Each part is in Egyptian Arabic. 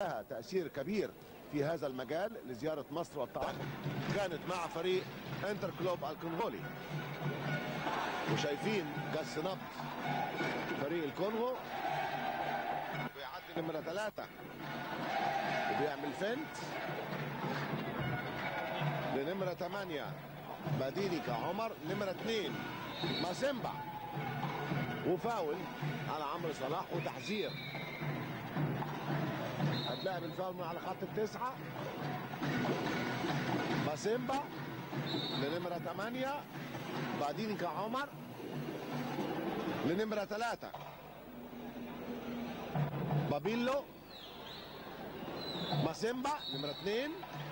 لها تأثير كبير في هذا المجال لزيارة مصر والتعاقد كانت مع فريق انتر كلوب الكونغولي وشايفين جس نبض فريق الكونغو بيعدي نمرة ثلاثة وبيعمل فنت لنمرة ثمانية مديني كعمر نمرة اثنين ماسيمبا وفاول على عمرو صلاح وتحذير هتلاعب الفاول من على خط التسعة ماسيمبا لنمرة ثمانية بعدين كعمر لنمرة ثلاثة بابيلو ماسيمبا نمرة اثنين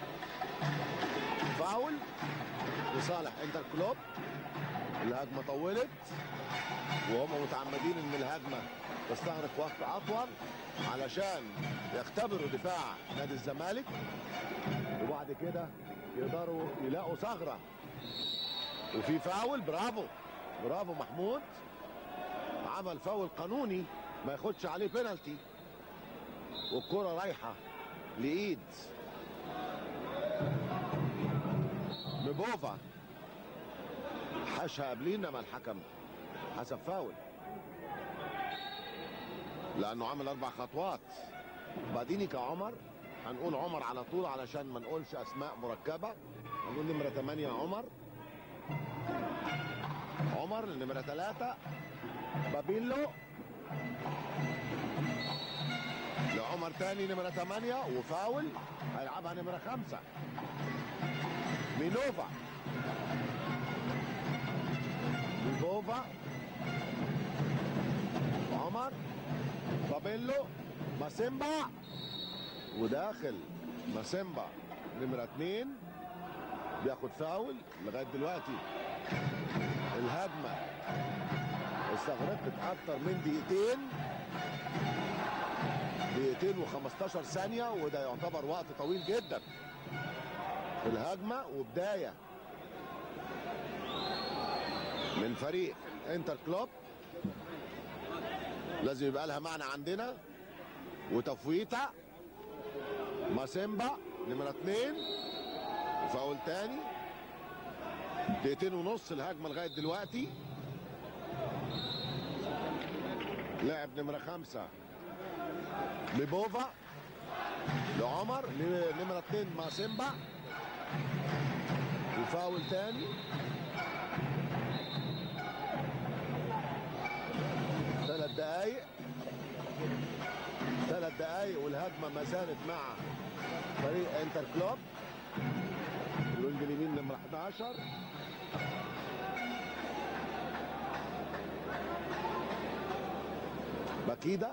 فاول لصالح انتر كلوب الهجمة طولت وهم متعمدين ان الهجمة تستغرق وقت اطول علشان يختبروا دفاع نادي الزمالك وبعد كده يقدروا يلاقوا ثغرة وفي فاول برافو برافو محمود عمل فاول قانوني ما ياخدش عليه بينالتي والكرة رايحة لإيد مبوفا حاشها قبلين ما الحكم حسب فاول لانه عمل اربع خطوات بعدين كعمر هنقول عمر على طول علشان ما نقولش اسماء مركبه هنقول نمره 8 عمر عمر نمره 3 بابيلو لعمر تاني نمره 8 وفاول هيلعبها نمره 5 مينوفا مينوفا عمر بابيلو ماسيمبا وداخل ماسيمبا نمرة اتنين بياخد فاول لغاية دلوقتي الهجمة استغرقت أكتر من دقيقتين دقيقتين و15 ثانية وده يعتبر وقت طويل جدا في الهجمة وبداية من فريق انتر كلوب لازم يبقى لها معنى عندنا وتفويته ماسيمبا نمرة اتنين فاول تاني دقيقتين ونص الهجمة لغاية دلوقتي لاعب نمرة خمسة لبوفا لعمر نمرة اتنين ماسيمبا وفاول تاني ثلاث دقايق ثلاث دقايق والهجمه ما زالت مع فريق انتر كلوب الوينج اليمين نمره 11 باكيدا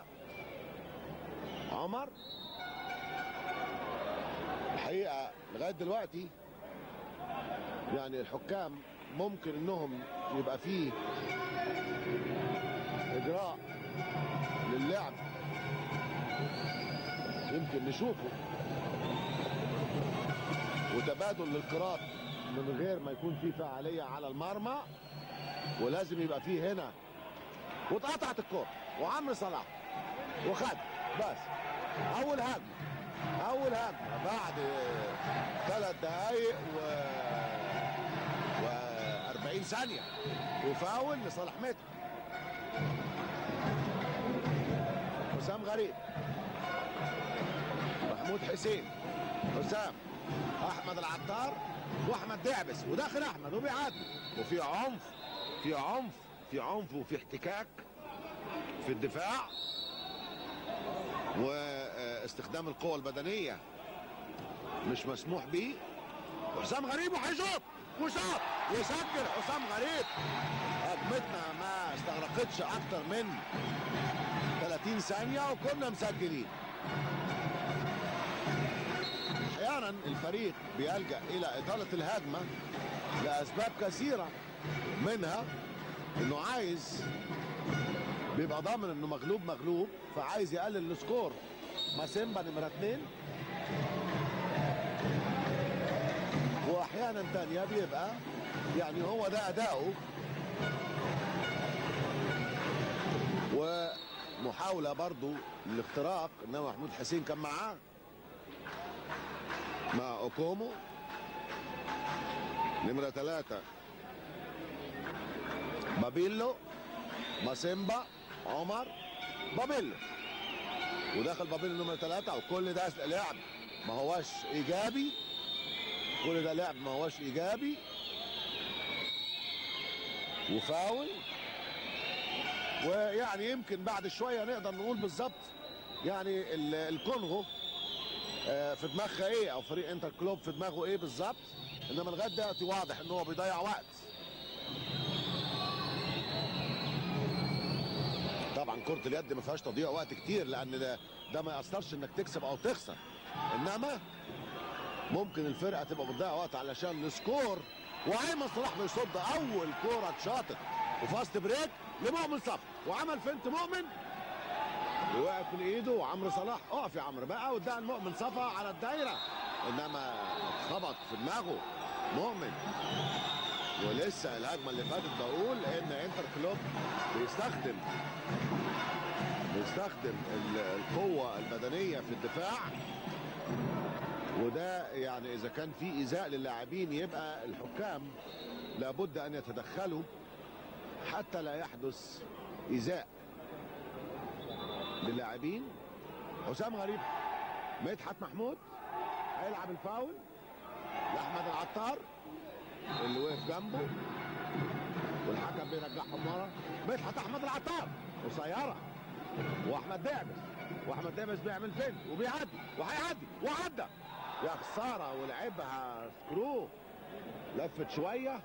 عمر الحقيقه لغايه دلوقتي يعني الحكام ممكن انهم يبقى فيه اجراء للعب يمكن نشوفه وتبادل للقراط من غير ما يكون في فعاليه على المرمى ولازم يبقى فيه هنا واتقطعت الكره وعمرو صلاح وخد بس اول هجمه اول هجمه بعد ثلاث دقائق و و 40 ثانيه وفاول لصالح متر حسام غريب محمود حسين حسام احمد العطار واحمد دعبس وداخل احمد وبيعدي وفي عنف في عنف في عنف وفي احتكاك في الدفاع واستخدام القوة البدنية مش مسموح به وحسام غريب وهيشوط وشاط يسجل حسام غريب هجمتنا ما استغرقتش اكتر من 30 ثانية وكنا مسجلين احيانا الفريق بيلجأ الى اطالة الهجمة لاسباب كثيرة منها انه عايز بيبقى ضامن انه مغلوب مغلوب فعايز يقلل السكور ماسيمبا نمرة اتنين واحيانا تانية بيبقى يعني هو ده اداؤه محاولة برضو للاختراق انما محمود حسين كان معاه مع اوكومو نمرة ثلاثة بابيلو ماسيمبا عمر بابيلو ودخل بابيلو نمرة ثلاثة وكل ده لعب ما هواش ايجابي كل ده لعب ما هواش ايجابي وفاول ويعني يمكن بعد شويه نقدر نقول بالظبط يعني ال- الكونغو آه، في دماغها ايه او فريق انتر كلوب في دماغه ايه بالظبط انما لغايه دلوقتي واضح ان هو بيضيع وقت طبعا كره اليد ما فيهاش تضييع وقت كتير لان ده ده ما ياثرش انك تكسب او تخسر انما ممكن الفرقه تبقى بتضيع وقت علشان السكور وايمن صلاح بيصد اول كوره اتشاطت وفاست بريك لمؤمن صف وعمل فنت مؤمن ووقف من ايده وعمرو صلاح اقف يا عمرو بقى واداها لمؤمن صفا على الدايره انما اتخبط في دماغه مؤمن ولسه الهجمه اللي فاتت بقول ان انتر كلوب بيستخدم بيستخدم ال- القوه البدنيه في الدفاع وده يعني اذا كان في ايذاء للاعبين يبقى الحكام لابد ان يتدخلوا حتى لا يحدث ايذاء للاعبين حسام غريب مدحت محمود هيلعب الفاول لاحمد العطار اللي وقف جنبه والحكم بيرجعهم ورا مدحت احمد العطار قصيره واحمد دعبس واحمد دعبس بيعمل فين وبيعدي وهيعدي وعدى يا خساره ولعبها سكرو لفت شويه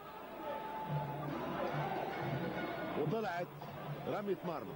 وطلعت رمية مرمى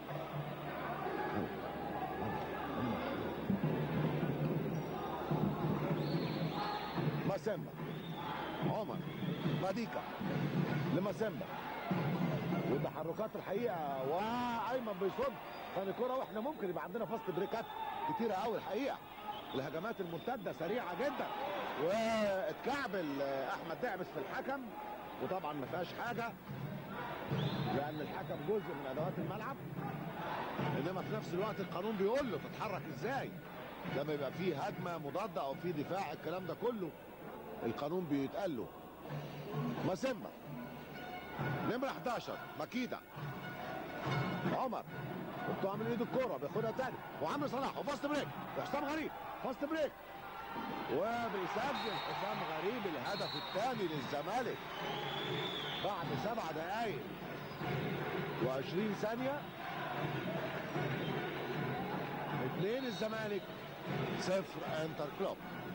ماسيمبا عمر ماديكا لماسيمبا والتحركات الحقيقه وايمن بيصد ثاني كوره واحنا ممكن يبقى عندنا فاست بريكات كتيره قوي الحقيقه الهجمات المرتده سريعه جدا واتكعبل احمد دعبس في الحكم وطبعا ما فيهاش حاجه لان الحكم جزء من ادوات الملعب انما في نفس الوقت القانون بيقول له تتحرك ازاي لما يبقى فيه هجمه مضاده او فيه دفاع الكلام ده كله القانون بيتقال له ماسيمبا نمرة 11 مكيدة عمر وبتوع من ايد الكرة بياخدها تاني وعمرو صلاح وفاست بريك وحسام غريب فاست بريك وبيسجل حسام غريب الهدف الثاني للزمالك بعد سبع دقايق و20 ثانية اثنين الزمالك صفر انتر كلوب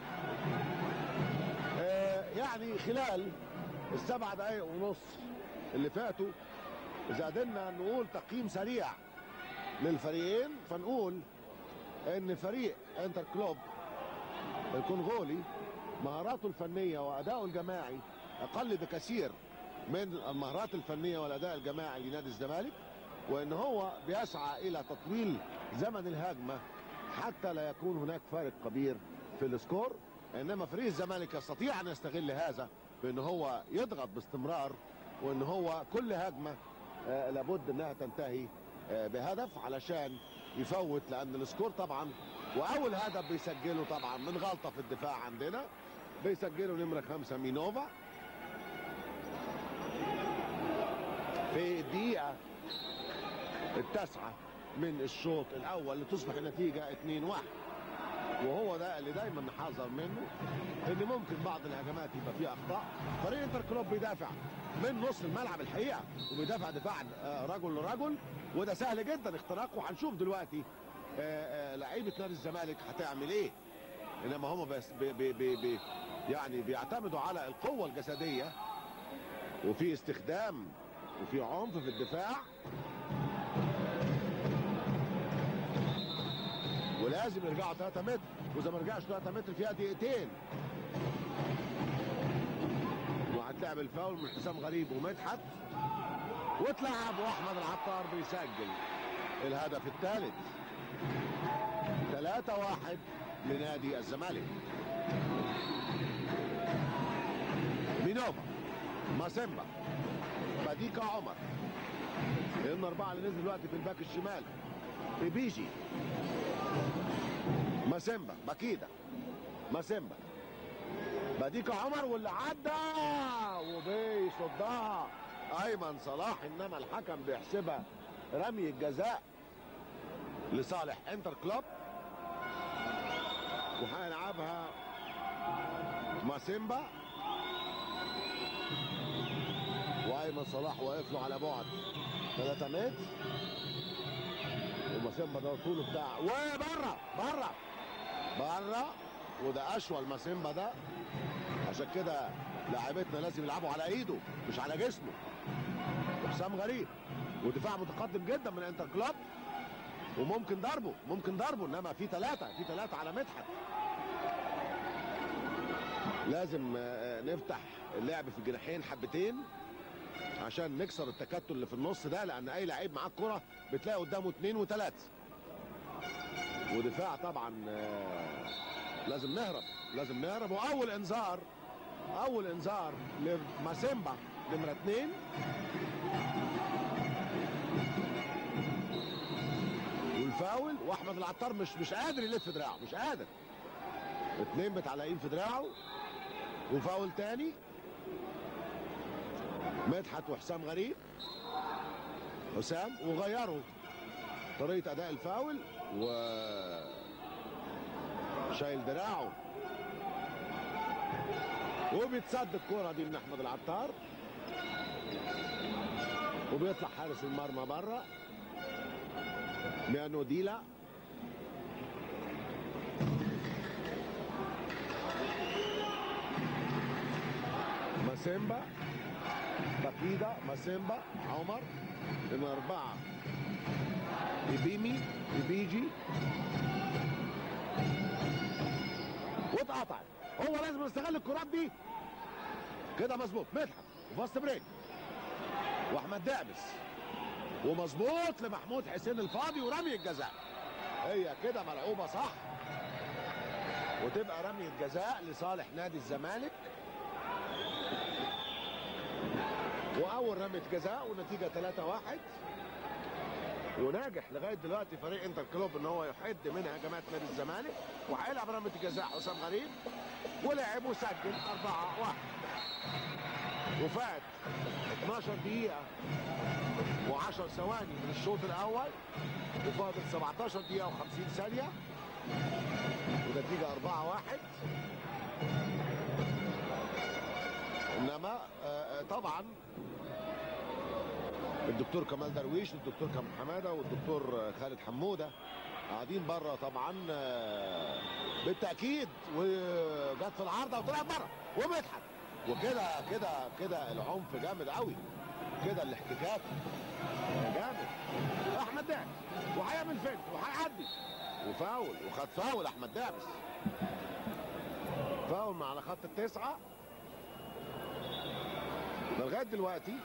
آه يعني خلال السبع دقايق ونص اللي فاتوا اذا قدرنا نقول تقييم سريع للفريقين فنقول ان فريق انتر كلوب الكونغولي مهاراته الفنيه واداؤه الجماعي اقل بكثير من المهارات الفنيه والاداء الجماعي لنادي الزمالك وان هو بيسعى الى تطويل زمن الهجمه حتى لا يكون هناك فارق كبير في السكور انما فريق الزمالك يستطيع ان يستغل هذا بان هو يضغط باستمرار وان هو كل هجمه آه لابد انها تنتهي آه بهدف علشان يفوت لان السكور طبعا واول هدف بيسجله طبعا من غلطه في الدفاع عندنا بيسجله نمره خمسه مينوفا في الدقيقه التاسعه من الشوط الاول لتصبح النتيجه 2-1 وهو ده اللي دايما نحذر منه ان ممكن بعض الهجمات يبقى فيها اخطاء فريق انتر كلوب بيدافع من نص الملعب الحقيقه وبيدافع دفاع آه، رجل لرجل وده سهل جدا اختراقه وهنشوف دلوقتي آه، آه، لعيبه نادي الزمالك هتعمل ايه انما هم بس بي بي بي بي يعني بيعتمدوا على القوه الجسديه وفي استخدام وفي عنف في الدفاع ولازم يرجعوا 3 متر واذا ما رجعش 3 متر فيها دقيقتين وهتلعب الفاول من حسام غريب ومدحت واتلعب واحمد العطار بيسجل الهدف الثالث 3 1 لنادي الزمالك مينوفا ماسيمبا باديكا عمر الاربعه اللي نزل دلوقتي في الباك الشمال إبيجي ماسيمبا باكيدا ماسيمبا بديك عمر واللي عدى وبيصدها ايمن صلاح انما الحكم بيحسبها رمي الجزاء لصالح انتر كلوب وهيلعبها ماسيمبا وايمن صلاح واقف له على بعد 3 متر وماسيمبا ده طوله بتاع وبره بره بره وده اشول ماسيمبا ده عشان كده لاعبتنا لازم يلعبوا على ايده مش على جسمه حسام غريب ودفاع متقدم جدا من انتر كلوب وممكن ضربه ممكن ضربه انما في ثلاثه في ثلاثه على مدحت لازم آه، نفتح اللعب في الجناحين حبتين عشان نكسر التكتل اللي في النص ده لان اي لعيب معاه الكره بتلاقي قدامه اثنين وثلاثه ودفاع طبعا آه، لازم نهرب لازم نهرب واول انذار اول انذار لماسيمبا نمره اثنين والفاول واحمد العطار مش مش قادر يلف دراعه مش قادر اثنين متعلقين في دراعه وفاول تاني مدحت وحسام غريب حسام وغيروا طريقه اداء الفاول و شايل دراعه وبيتصد الكرة دي من احمد العطار وبيطلع حارس المرمى بره ميانو ديلا ماسيمبا باكيدا ماسيمبا عمر من أربعة إبيمي إبيجي واتقطعت هو لازم يستغل الكرات دي كده مظبوط مدحت وفاست بريك واحمد دعبس ومظبوط لمحمود حسين الفاضي ورمي الجزاء هي كده ملعوبه صح وتبقى رمي الجزاء لصالح نادي الزمالك واول رميه جزاء والنتيجه 3 1 وناجح لغايه دلوقتي فريق انتر كلوب ان هو يحد من هجمات نادي الزمالك وهيلعب رميه الجزاء حسام غريب ولعب وسجل 4 1 وفات 12 دقيقه و10 ثواني من الشوط الاول وفاضل 17 دقيقه و50 ثانيه ونتيجه 4 1 انما آه، آه، طبعا الدكتور كمال درويش والدكتور كمال حماده والدكتور آه، خالد حموده قاعدين بره طبعا آه، بالتاكيد وجت في العارضه وطلعت بره ومدحت وكده كده كده العنف جامد قوي كده الاحتكاك جامد احمد دعبس وهيعمل فين وهيعدي وفاول وخد فاول احمد دعبس فاول مع على خط التسعه لغايه دلوقتي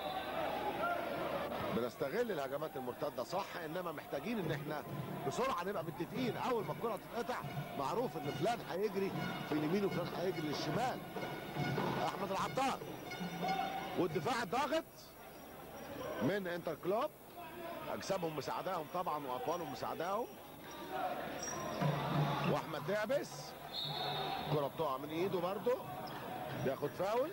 بنستغل الهجمات المرتده صح انما محتاجين ان احنا بسرعه نبقى متفقين اول ما الكره تتقطع معروف ان فلان هيجري في اليمين وفلان هيجري للشمال احمد العطار والدفاع الضاغط من انتر كلوب اجسامهم مساعداهم طبعا واطوالهم مساعداهم واحمد دعبس الكره بتقع من ايده برضه بياخد فاول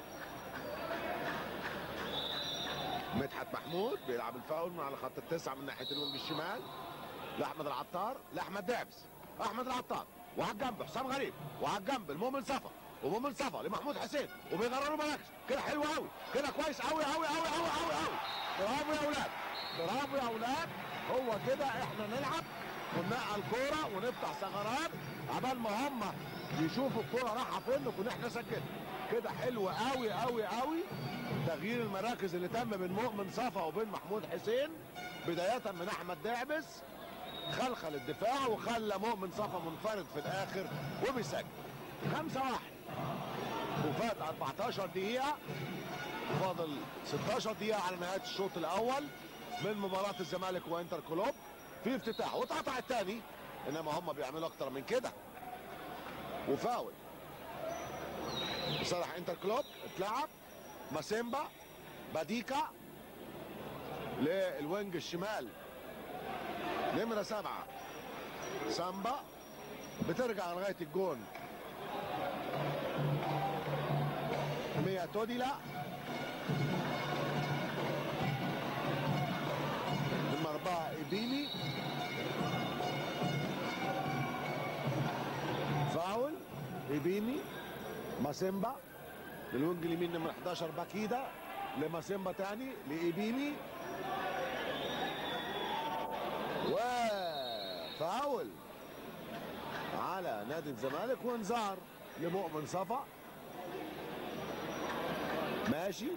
مدحت محمود بيلعب الفاول من على خط التسعه من ناحيه الوينج الشمال لاحمد العطار لاحمد دعبس احمد العطار وعلى الجنب حسام غريب وعلى الجنب المؤمن صفا ومؤمن صفا لمحمود حسين وبيغرروا مراكز كده حلو قوي كده كويس قوي قوي قوي قوي قوي قوي برافو يا اولاد برافو يا اولاد هو كده احنا نلعب وننقل الكوره ونفتح ثغرات عبال ما هم يشوفوا الكوره رايحه فين نكون احنا سجلنا كده حلو قوي قوي قوي تغيير المراكز اللي تم من مؤمن صفا وبين محمود حسين بدايه من احمد دعبس خلخل الدفاع وخلى مؤمن صفا منفرد في الاخر وبيسجل خمسة واحد وفات 14 دقيقة فاضل 16 دقيقة على نهاية الشوط الأول من مباراة الزمالك وانتر كلوب في افتتاح واتقطع الثاني انما هم بيعملوا اكتر من كده وفاول لصالح انتر كلوب اتلعب ماسيمبا باديكا للوينج الشمال نمرة سبعة سامبا بترجع لغاية الجون ميا توديلا نمرة أربعة إبيمي فاول إبيمي ماسيمبا للوينج اليمين نمرة 11 باكيدا لماسيمبا تاني لإبيمي وفاول على نادي الزمالك وانذار لمؤمن صفا ماشي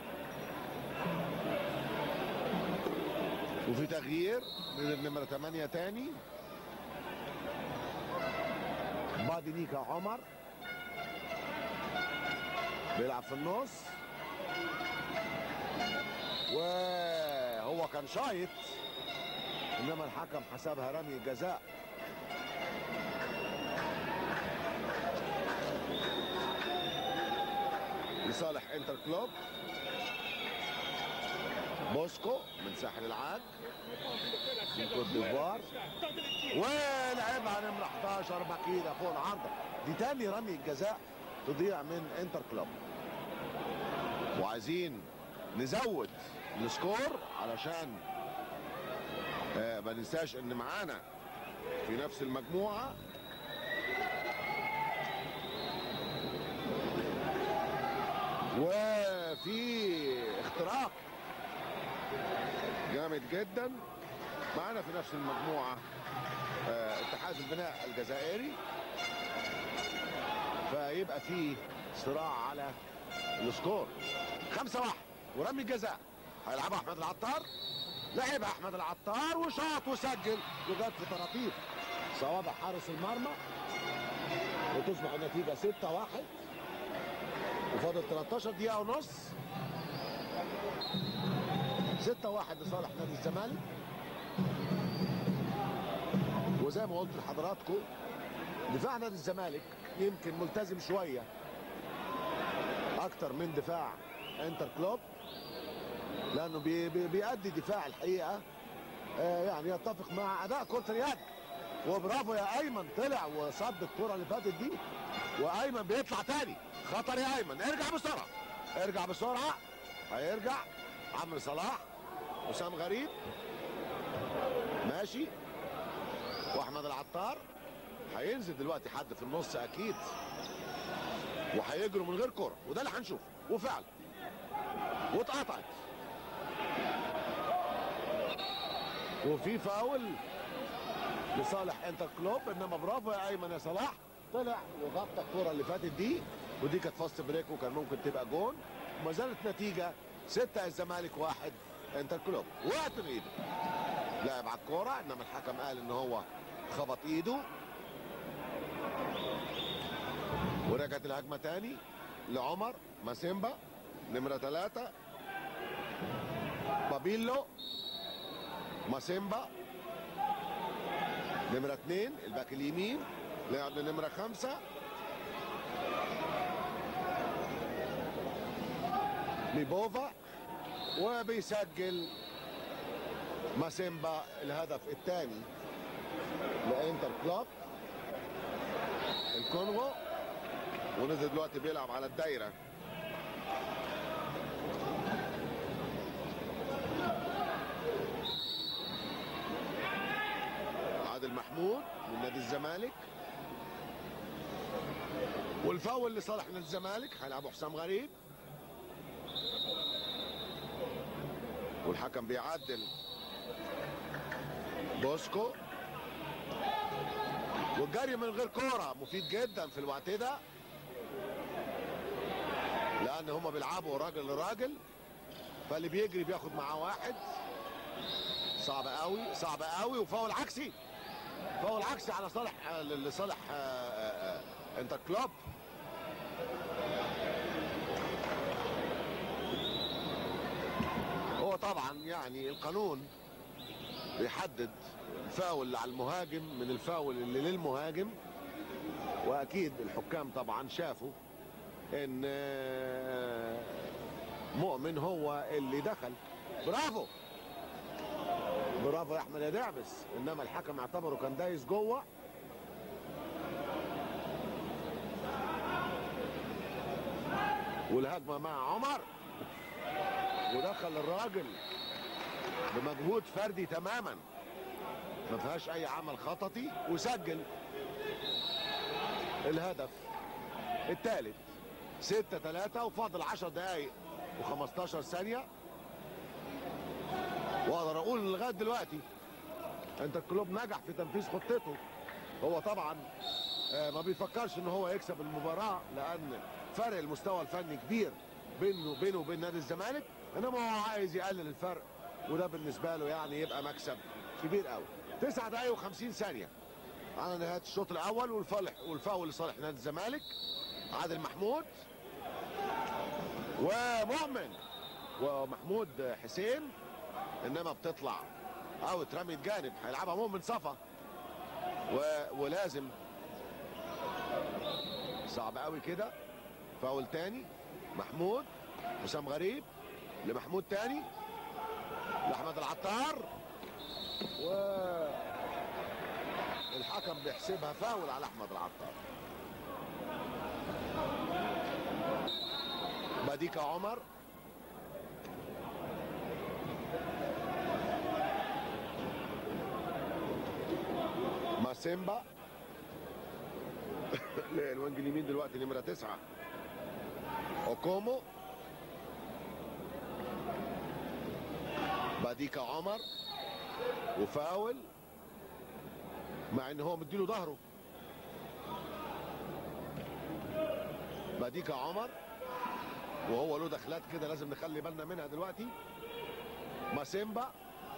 وفي تغيير من نمرة 8 تاني بادي نيكا عمر بيلعب في النص وهو كان شايط انما الحكم حسبها رمي جزاء لصالح انتر كلوب بوسكو من ساحل العاج من كوت ديفوار ولعبها نمرة 11 بكيرة فوق العارضة دي تاني رمي الجزاء تضيع من انتر كلوب وعايزين نزود السكور علشان آه ما ننساش ان معانا في نفس المجموعة وفي اختراق جامد جدا معانا في نفس المجموعة آه اتحاد البناء الجزائري فيبقى في صراع على السكور خمسة واحد ورمي الجزاء هيلعبها احمد العطار لعبها احمد العطار وشاط وسجل وجات في طراطيف صوابع حارس المرمى وتصبح النتيجة 6 واحد وفاضل 13 دقيقة ونص 6 واحد لصالح نادي الزمالك وزي ما قلت لحضراتكم دفاع نادي الزمالك يمكن ملتزم شوية أكتر من دفاع انتر كلوب لأنه بي بي بيأدي دفاع الحقيقة آه يعني يتفق مع أداء كرة اليد وبرافو يا أيمن طلع وصد الكرة اللي فاتت دي وأيمن بيطلع تاني خطر يا أيمن ارجع بسرعة ارجع بسرعة هيرجع عمرو صلاح وسام غريب ماشي واحمد العطار هينزل دلوقتي حد في النص اكيد وهيجروا من غير كرة وده اللي هنشوفه وفعلا واتقطعت وفي فاول لصالح انتر كلوب انما برافو يا ايمن يا صلاح طلع وغطى الكرة اللي فاتت دي ودي كانت فاست بريك وكان ممكن تبقى جون وما زالت نتيجة ستة الزمالك واحد انتر كلوب وقت من ايده لعب على الكورة انما الحكم قال ان هو خبط ايده ورجعت الهجمة تاني لعمر ماسيمبا نمرة ثلاثة بابيلو ماسيمبا نمرة اثنين الباك اليمين لعب لنمرة خمسة لبوفا وبيسجل ماسيمبا الهدف الثاني لانتر كلوب الكونغو ونزل دلوقتي بيلعب على الدايره عادل محمود من نادي الزمالك والفاول لصالح نادي الزمالك هيلعبوا حسام غريب والحكم بيعدل بوسكو والجري من غير كوره مفيد جدا في الوقت ده لان هما بيلعبوا راجل لراجل فاللي بيجري بياخد معاه واحد صعب قوي صعب قوي وفاول عكسي فاول عكسي على صالح لصالح انتر كلوب هو طبعا يعني القانون بيحدد الفاول على المهاجم من الفاول اللي للمهاجم واكيد الحكام طبعا شافوا ان مؤمن هو اللي دخل برافو برافو يا احمد يا دعبس انما الحكم اعتبره كان دايس جوه والهجمه مع عمر ودخل الراجل بمجهود فردي تماما ما فيهاش اي عمل خططي وسجل الهدف الثالث 6 3 وفاضل 10 دقائق و15 ثانيه واقدر اقول لغايه دلوقتي انت الكلوب نجح في تنفيذ خطته هو طبعا آه، ما بيفكرش ان هو يكسب المباراه لان فرق المستوى الفني كبير بينه بينه وبين نادي الزمالك انما هو عايز يقلل الفرق وده بالنسبه له يعني يبقى مكسب كبير قوي 9 دقايق و50 ثانيه على نهايه الشوط الاول والفالح والفاول لصالح نادي الزمالك عادل محمود ومؤمن ومحمود حسين انما بتطلع او اترمي جانب هيلعبها مؤمن صفا و... ولازم صعب قوي كده فاول تاني محمود حسام غريب لمحمود تاني لاحمد العطار و الحكم بيحسبها فاول على احمد العطار بديكا عمر ماسيمبا لا الوينج اليمين دلوقتي نمره تسعه اوكومو باديكا عمر وفاول مع ان هو مديله ظهره باديكا عمر وهو له دخلات كده لازم نخلي بالنا منها دلوقتي ماسيمبا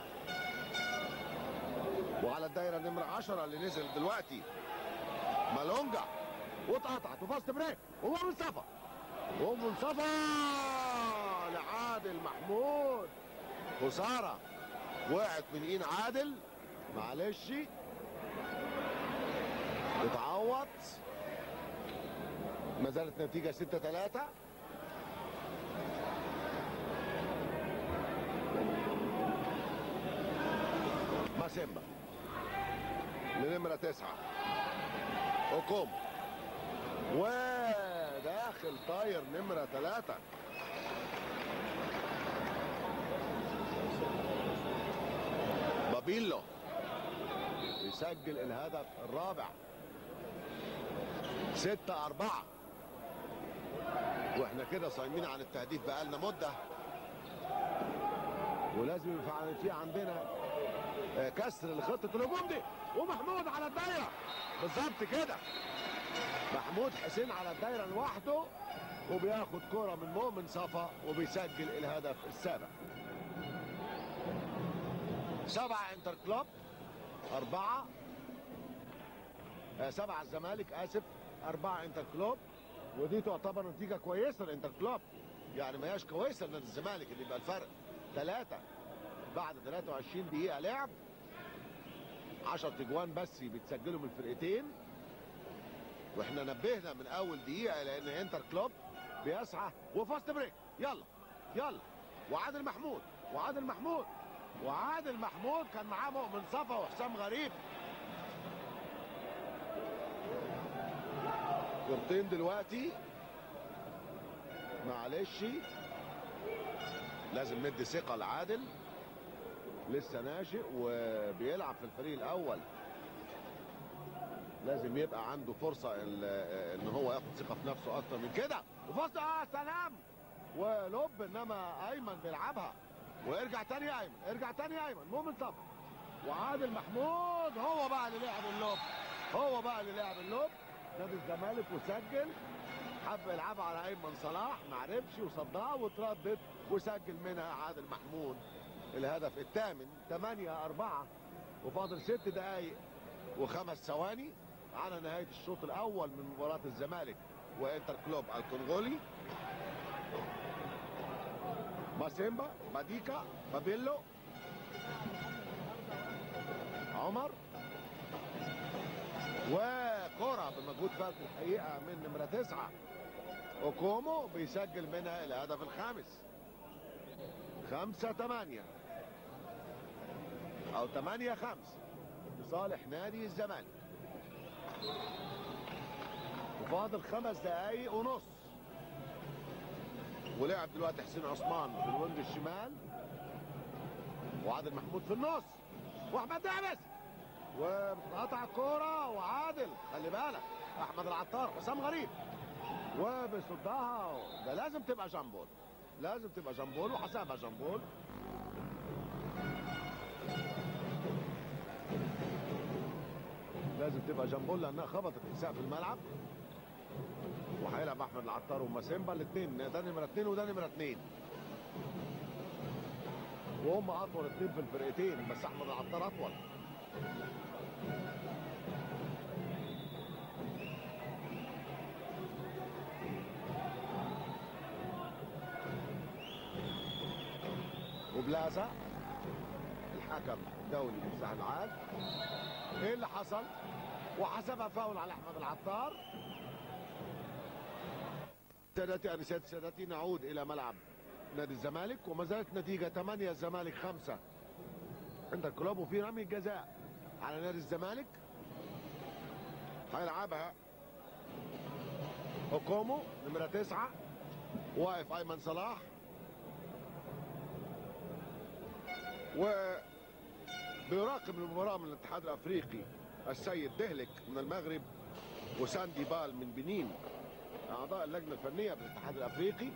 وعلى الدايره نمره 10 اللي نزل دلوقتي مالونجا واتقطعت وفاست بريك وهو مصطفى ومنصفى لعادل محمود خساره وقعت من ايد عادل معلش اتعوض ما زالت نتيجه 6 3 ماسيمبا لنمرة تسعة اوكوم وداخل طاير نمرة ثلاثة بابيلو يسجل الهدف الرابع ستة أربعة واحنا كده صايمين عن التهديف بقالنا مدة ولازم يبقى في عندنا آه، كسر لخطة الهجوم دي ومحمود على الدايرة بالظبط كده محمود حسين على الدايرة لوحده وبياخد كرة من مؤمن صفا وبيسجل الهدف السابع سبعة انتر كلوب أربعة آه، سبعة الزمالك آسف أربعة انتر كلوب ودي تعتبر نتيجة كويسة للانتر كلوب يعني ما هياش كويسة لنادي الزمالك اللي يبقى الفرق ثلاثة بعد 23 دقيقة لعب 10 تجوان بس بيتسجلوا من الفرقتين واحنا نبهنا من اول دقيقة لان انتر كلوب بيسعى وفاست بريك يلا يلا وعادل محمود وعادل محمود وعادل محمود كان معاه مؤمن صفا وحسام غريب كورتين دلوقتي معلش لازم ندي ثقة لعادل لسه ناشئ وبيلعب في الفريق الاول لازم يبقى عنده فرصة ال- ان هو ياخد ثقة في نفسه اكتر من كده وفرصة اه سلام ولب انما ايمن بيلعبها ويرجع تاني يا ايمن ارجع تاني يا ايمن مؤمن صفا وعادل محمود هو بقى اللي لعب اللوب هو بقى اللي لعب اللوب نادي الزمالك وسجل حب يلعبها على ايمن صلاح ما عرفش وصدها وتردد وسجل منها عادل محمود الهدف الثامن 8 4 وفاضل ست دقائق وخمس ثواني على نهاية الشوط الأول من مباراة الزمالك وإنتر كلوب الكونغولي ماسيمبا باديكا بابيلو عمر وكرة بمجهود فات الحقيقة من نمرة تسعة اوكومو بيسجل منها الهدف الخامس خمسة تمانية او 8 5 لصالح نادي الزمالك وفاضل خمس دقايق ونص ولعب دلوقتي حسين عثمان في الوينج الشمال وعادل محمود في النص واحمد دعبس وبتقطع الكوره وعادل خلي بالك احمد العطار حسام غريب وبيصدها ده لازم تبقى جامبول لازم تبقى جامبول وحسابها جامبول لازم تبقى جامبول لانها خبطت في في الملعب وهيلعب احمد العطار وماسيمبا الاثنين ده نمره اثنين وده نمره اثنين وهم اطول اثنين في الفرقتين بس احمد العطار اطول وبلازا الحكم الدولي مساعد العاد ايه اللي حصل وحسبها فاول على احمد العطار سادتي انسات سادتي نعود الى ملعب نادي الزمالك وما زالت نتيجه 8 الزمالك 5 عند الكلوب وفي رمي جزاء على نادي الزمالك هيلعبها اوكومو نمره 9 واقف ايمن صلاح و بيراقب المباراة من الاتحاد الافريقي السيد دهلك من المغرب وساندي بال من بنين اعضاء اللجنة الفنية بالاتحاد الافريقي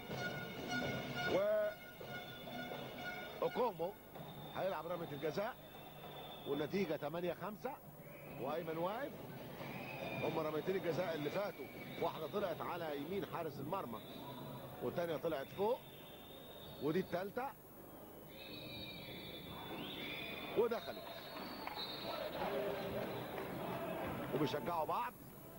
و اوكومو هيلعب رمية الجزاء والنتيجة 8 5 وايمن واقف هم رميتين الجزاء اللي فاتوا واحدة طلعت على يمين حارس المرمى والتانية طلعت فوق ودي التالتة ودخلت وبيشجعوا بعض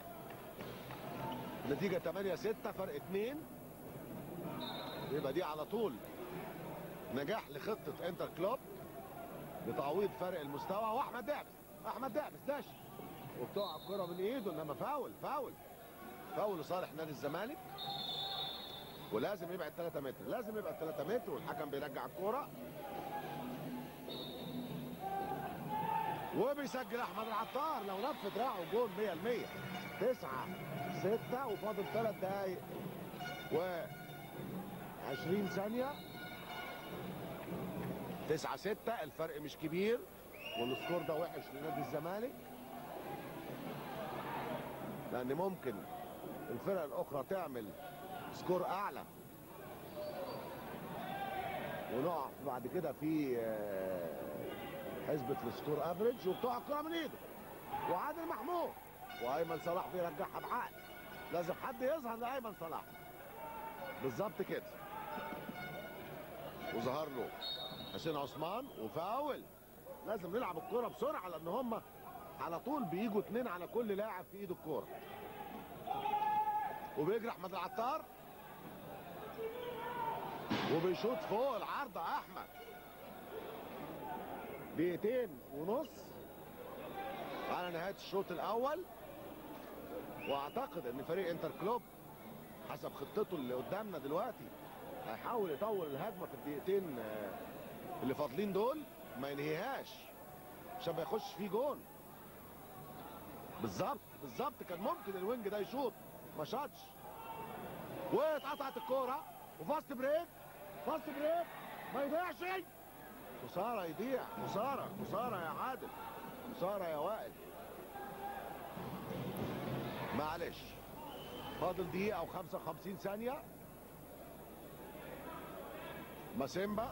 نتيجة 8 6 فرق 2 يبقى دي على طول نجاح لخطة انتر كلوب لتعويض فرق المستوى واحمد دعبس احمد دعبس داش وبتقع الكرة من ايده انما فاول فاول فاول لصالح نادي الزمالك ولازم يبعد 3 متر لازم يبعد 3 متر والحكم بيرجع الكرة وبيسجل احمد العطار لو لف دراعه جول 100% 9 6 وفاضل 3 دقايق و 20 ثانية 9 6 الفرق مش كبير والسكور ده وحش لنادي الزمالك لان ممكن الفرق الاخرى تعمل سكور اعلى ونقع بعد كده في حسبة السكور افريج وبتقع الكرة من ايده وعادل محمود وايمن صلاح بيرجعها بعقل لازم حد يظهر لايمن صلاح بالظبط كده وظهر له حسين عثمان وفاول لازم نلعب الكرة بسرعة لان هم على طول بيجوا اتنين على كل لاعب في ايده الكرة وبيجري احمد العطار وبيشوط فوق العارضة احمد دقيقتين ونص على نهاية الشوط الأول وأعتقد إن فريق انتر كلوب حسب خطته اللي قدامنا دلوقتي هيحاول يطول الهجمة في الدقيقتين اللي فاضلين دول ما ينهيهاش عشان ما يخش فيه جون بالظبط بالظبط كان ممكن الوينج ده يشوط ما شاطش واتقطعت الكوره وفاست بريك فاست بريك ما يضيعش خساره يضيع خساره خساره يا عادل خساره يا وائل معلش فاضل دقيقه او 55 ثانيه ماسيمبا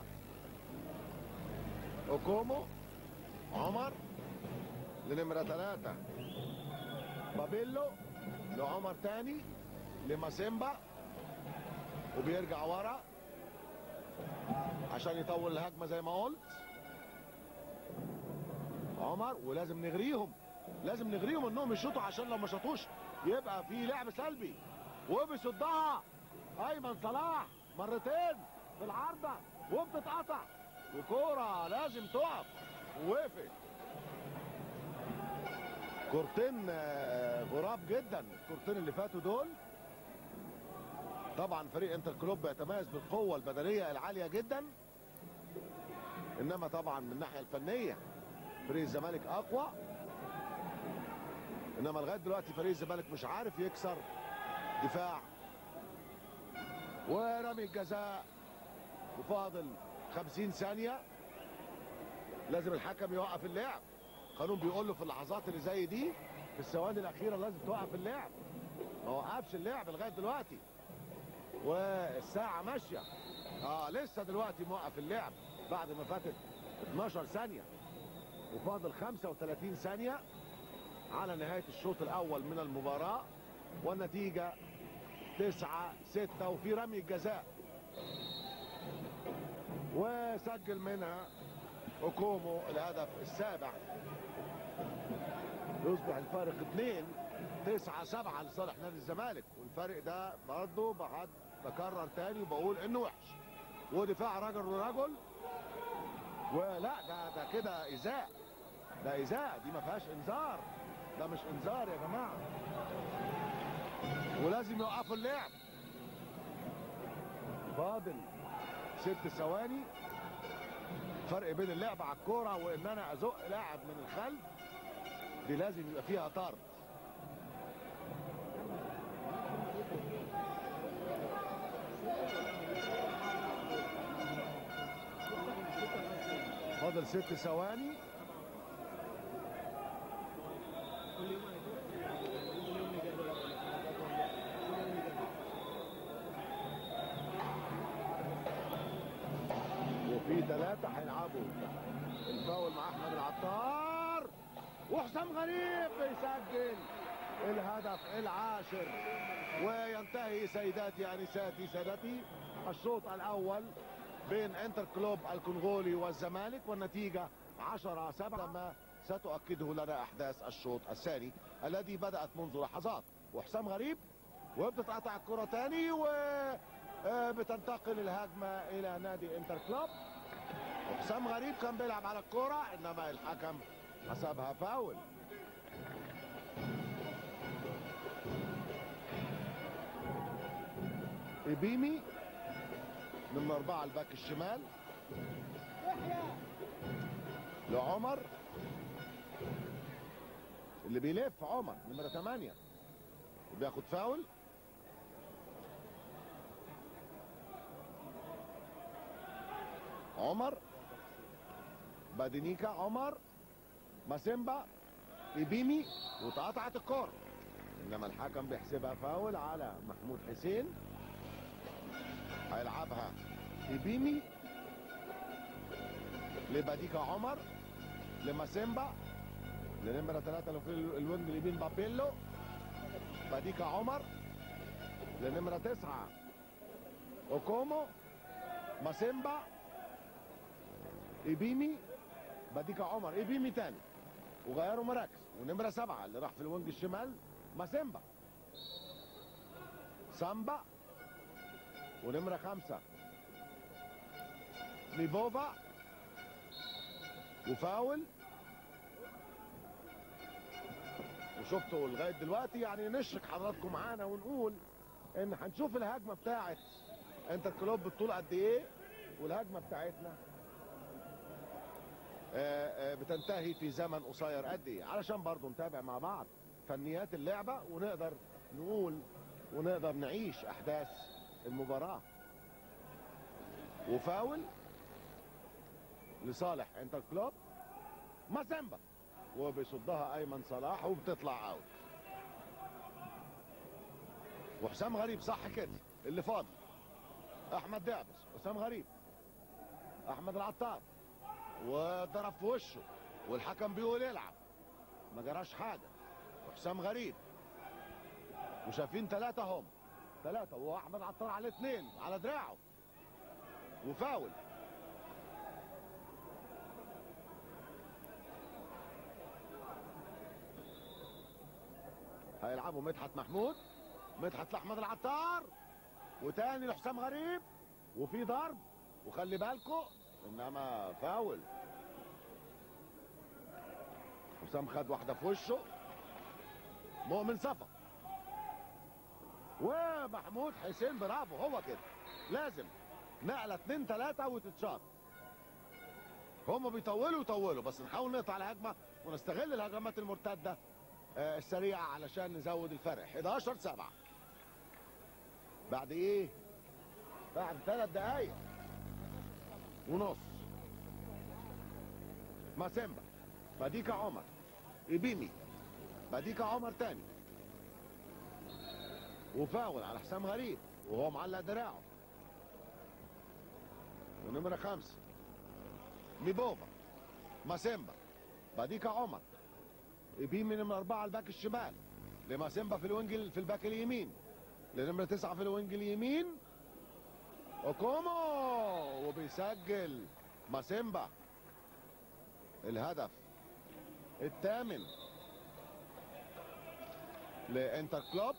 اوكومو عمر لنمره ثلاثة بابيلو لعمر تاني لماسيمبا وبيرجع ورا عشان يطول الهجمة زي ما قلت عمر ولازم نغريهم لازم نغريهم انهم يشوطوا عشان لو ما شاطوش يبقى في لعب سلبي وبيصدها ايمن صلاح مرتين بالعارضة وبتتقطع وكورة لازم تقف ووقفت كورتين غراب جدا الكورتين اللي فاتوا دول طبعا فريق انتر كلوب بيتميز بالقوة البدنية العالية جدا انما طبعا من الناحيه الفنيه فريق الزمالك اقوى انما لغايه دلوقتي فريق الزمالك مش عارف يكسر دفاع ورمي الجزاء وفاضل 50 ثانيه لازم الحكم يوقف اللعب قانون بيقول له في اللحظات اللي زي دي في الثواني الاخيره لازم توقف اللعب ما وقفش اللعب لغايه دلوقتي والساعه ماشيه اه لسه دلوقتي موقف اللعب بعد ما فاتت 12 ثانيه وفاضل 35 ثانيه على نهايه الشوط الاول من المباراه والنتيجه 9 6 وفي رمي الجزاء وسجل منها اوكومو الهدف السابع يصبح الفارق 2 9 7 لصالح نادي الزمالك والفرق ده برضه بعد بكرر تاني وبقول انه وحش ودفاع رجل ورجل ولا ده ده كده ايذاء ده ايذاء دي ما فيهاش انذار ده مش انذار يا جماعه ولازم يوقفوا اللعب فاضل ست ثواني فرق بين اللعب على الكوره وان انا ازق لاعب من الخلف دي لازم يبقى فيها طرد فاضل ست ثواني وفي ثلاثة هيلعبوا الفاول مع أحمد العطار وحسام غريب بيسجل الهدف العاشر وينتهي سيداتي انساتي سادتي الشوط الاول بين انتر كلوب الكونغولي والزمالك والنتيجه 10 7 ما ستؤكده لنا احداث الشوط الثاني الذي بدات منذ لحظات وحسام غريب وبتتقطع الكره تاني وبتنتقل الهجمه الى نادي انتر كلوب وحسام غريب كان بيلعب على الكره انما الحكم حسبها فاول إبيمي من أربعة الباك الشمال لعمر اللي بيلف عمر نمرة 8 بياخد فاول عمر بادينيكا عمر ماسيمبا إبيمي واتقطعت الكورة انما الحكم بيحسبها فاول على محمود حسين هيلعبها إبيمي لباديكا عمر لماسيمبا لنمرة ثلاثة لو في الوينج اليمين بابيلو باديكا عمر لنمرة تسعة اوكومو ماسيمبا إبيمي باديكا عمر إبيمي تاني وغيروا مراكز ونمرة سبعة اللي راح في الوينج الشمال ماسيمبا سامبا ونمرة خمسة ليفوفا وفاول وشفتوا لغاية دلوقتي يعني نشرك حضراتكم معانا ونقول ان هنشوف الهجمة بتاعت انتر كلوب بالطول قد ايه والهجمة بتاعتنا آه، آه، بتنتهي في زمن قصير قد ايه علشان برضو نتابع مع بعض فنيات اللعبة ونقدر نقول ونقدر نعيش احداث المباراة وفاول لصالح انتر كلوب مازيمبا وبيصدها ايمن صلاح وبتطلع اوت وحسام غريب صح كده اللي فاضل احمد دعبس حسام غريب احمد العطار وضرب في وشه والحكم بيقول يلعب ما جراش حاجه وحسام غريب وشايفين ثلاثه هم ثلاثه واحمد عطار على اثنين على دراعه وفاول هيلعبوا مدحت محمود مدحت لاحمد العطار وتاني لحسام غريب وفي ضرب وخلي بالكم انما فاول حسام خد واحده في وشه مؤمن صفا ومحمود حسين برافو هو كده لازم نقله اتنين تلاته وتتشاط هم بيطولوا يطولوا بس نحاول نقطع الهجمه ونستغل الهجمات المرتده آه، السريعه علشان نزود الفرق 11 7 بعد ايه بعد ثلاث دقايق ونص ماسيمبا باديكا عمر إبيمي باديكا عمر تاني وفاول على حسام غريب وهو معلق دراعه ونمرة خمسة ميبوفا ماسيمبا باديكا عمر إبيمي نمرة أربعة الباك الشمال لماسيمبا في الوينج في الباك اليمين لنمرة تسعة في الوينج اليمين اوكومو وبيسجل ماسيمبا الهدف الثامن لانتر كلوب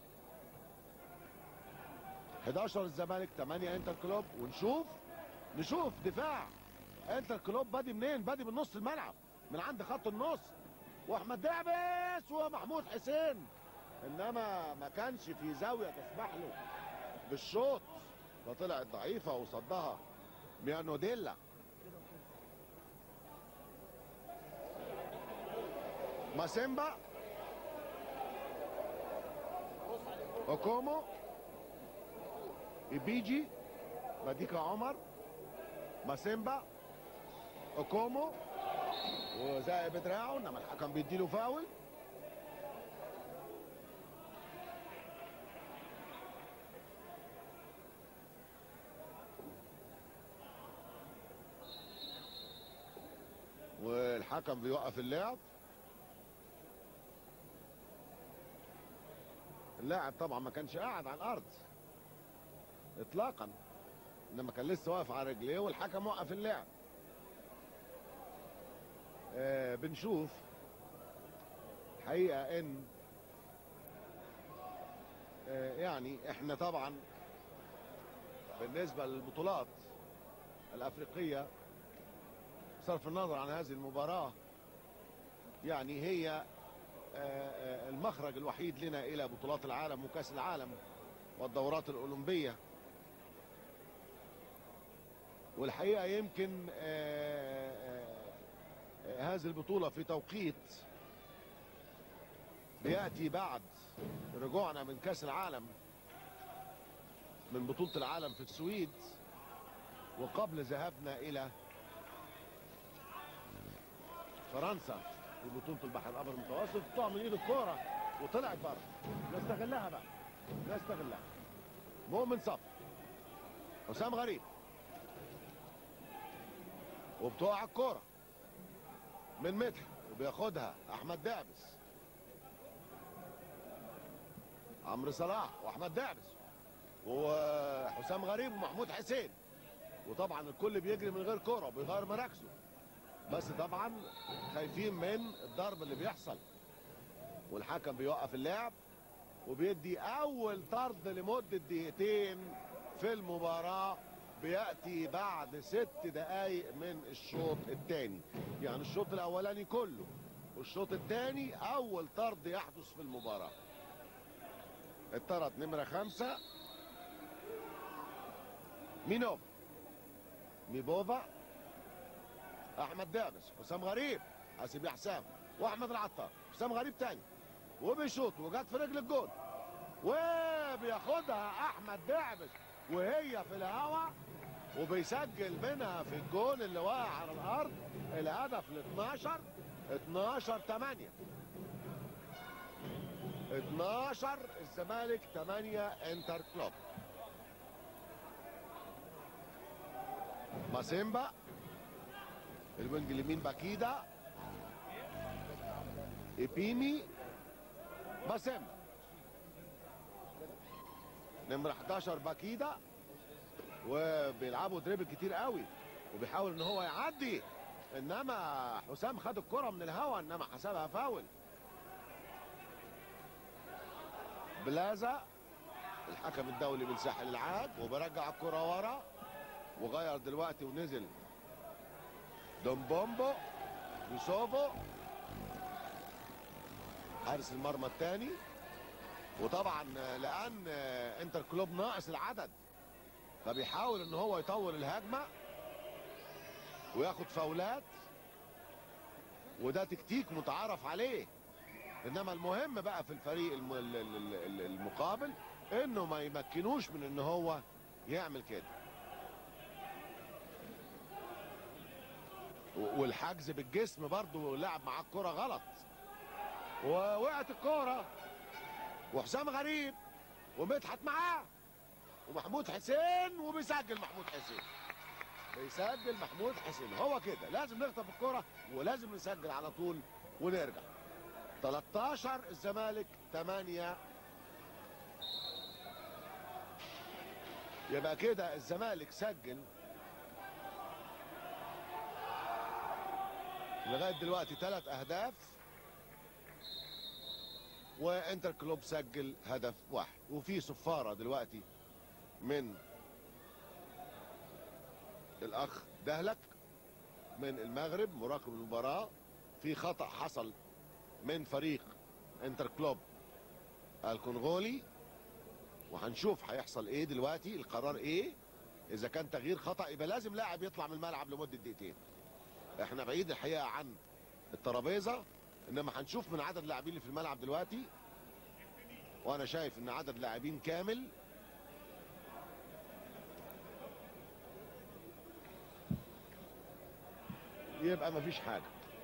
11 الزمالك 8 انتر كلوب ونشوف نشوف دفاع انتر كلوب بادي منين بادي من نص الملعب من عند خط النص واحمد دعبس ومحمود حسين انما ما كانش في زاويه تسمح له بالشوط فطلعت ضعيفه وصدها ميانو ديلا ماسيمبا اوكومو إبيجي باديكا عمر ماسيمبا اوكومو وزائق بدراعه انما الحكم بيديله فاول والحكم بيوقف اللعب اللاعب طبعا ما كانش قاعد على الارض اطلاقا انما كان لسه واقف على رجليه والحكم وقف اللعب آه بنشوف حقيقه ان آه يعني احنا طبعا بالنسبه للبطولات الافريقيه بصرف النظر عن هذه المباراه يعني هي المخرج الوحيد لنا الى بطولات العالم وكاس العالم والدورات الاولمبيه والحقيقه يمكن هذه البطوله في توقيت بياتي بعد رجوعنا من كاس العالم من بطوله العالم في السويد وقبل ذهابنا الى فرنسا في بطوله البحر الابيض المتوسط تقع من ايد الكوره وطلعت بره نستغلها بقى نستغلها مؤمن صف حسام غريب وبتقع الكوره من مدحت وبياخدها احمد دعبس عمرو صلاح واحمد دعبس وحسام غريب ومحمود حسين وطبعا الكل بيجري من غير كوره وبيغير مراكزه بس طبعا خايفين من الضرب اللي بيحصل والحكم بيوقف اللعب وبيدي اول طرد لمده دقيقتين في المباراه بياتي بعد ست دقائق من الشوط الثاني يعني الشوط الاولاني كله والشوط الثاني اول طرد يحدث في المباراه الطرد نمره خمسة مينوف ميبوفا احمد دابس حسام غريب حاسب يا حسام واحمد العطار حسام غريب تاني وبيشوط وجت في رجل الجول وبياخدها احمد دعبس وهي في الهواء وبيسجل منها في الجول اللي واقع على الارض الهدف ال 12 12 8 12 الزمالك 8 انتر كلوب ماسيمبا الوينج اليمين باكيدا ايبيمي ماسيمبا نمرة 11 باكيدا وبيلعبوا دريبل كتير قوي وبيحاول ان هو يعدي انما حسام خد الكرة من الهوا انما حسبها فاول بلازا الحكم الدولي بيسحل العاد وبرجع الكرة ورا وغير دلوقتي ونزل دومبومبو يوسوفو حارس المرمى الثاني وطبعا لان انتر كلوب ناقص العدد فبيحاول ان هو يطول الهجمه وياخد فاولات وده تكتيك متعارف عليه انما المهم بقى في الفريق الم- ال- ال- ال- المقابل انه ما يمكنوش من ان هو يعمل كده و- والحجز بالجسم برضه لعب معاه الكرة غلط ووقعت الكرة وحسام غريب ومدحت معاه ومحمود حسين وبيسجل محمود حسين بيسجل محمود حسين هو كده لازم نخطف الكرة ولازم نسجل على طول ونرجع 13 الزمالك 8 يبقى كده الزمالك سجل لغايه دلوقتي ثلاث اهداف وانتر كلوب سجل هدف واحد وفي صفاره دلوقتي من الاخ دهلك من المغرب مراقب المباراه في خطا حصل من فريق انتر كلوب الكونغولي وهنشوف هيحصل ايه دلوقتي القرار ايه اذا كان تغيير خطا يبقى لازم لاعب يطلع من الملعب لمده دقيقتين احنا بعيد الحقيقه عن الترابيزه انما هنشوف من عدد اللاعبين اللي في الملعب دلوقتي وانا شايف ان عدد لاعبين كامل يبقى مفيش حاجه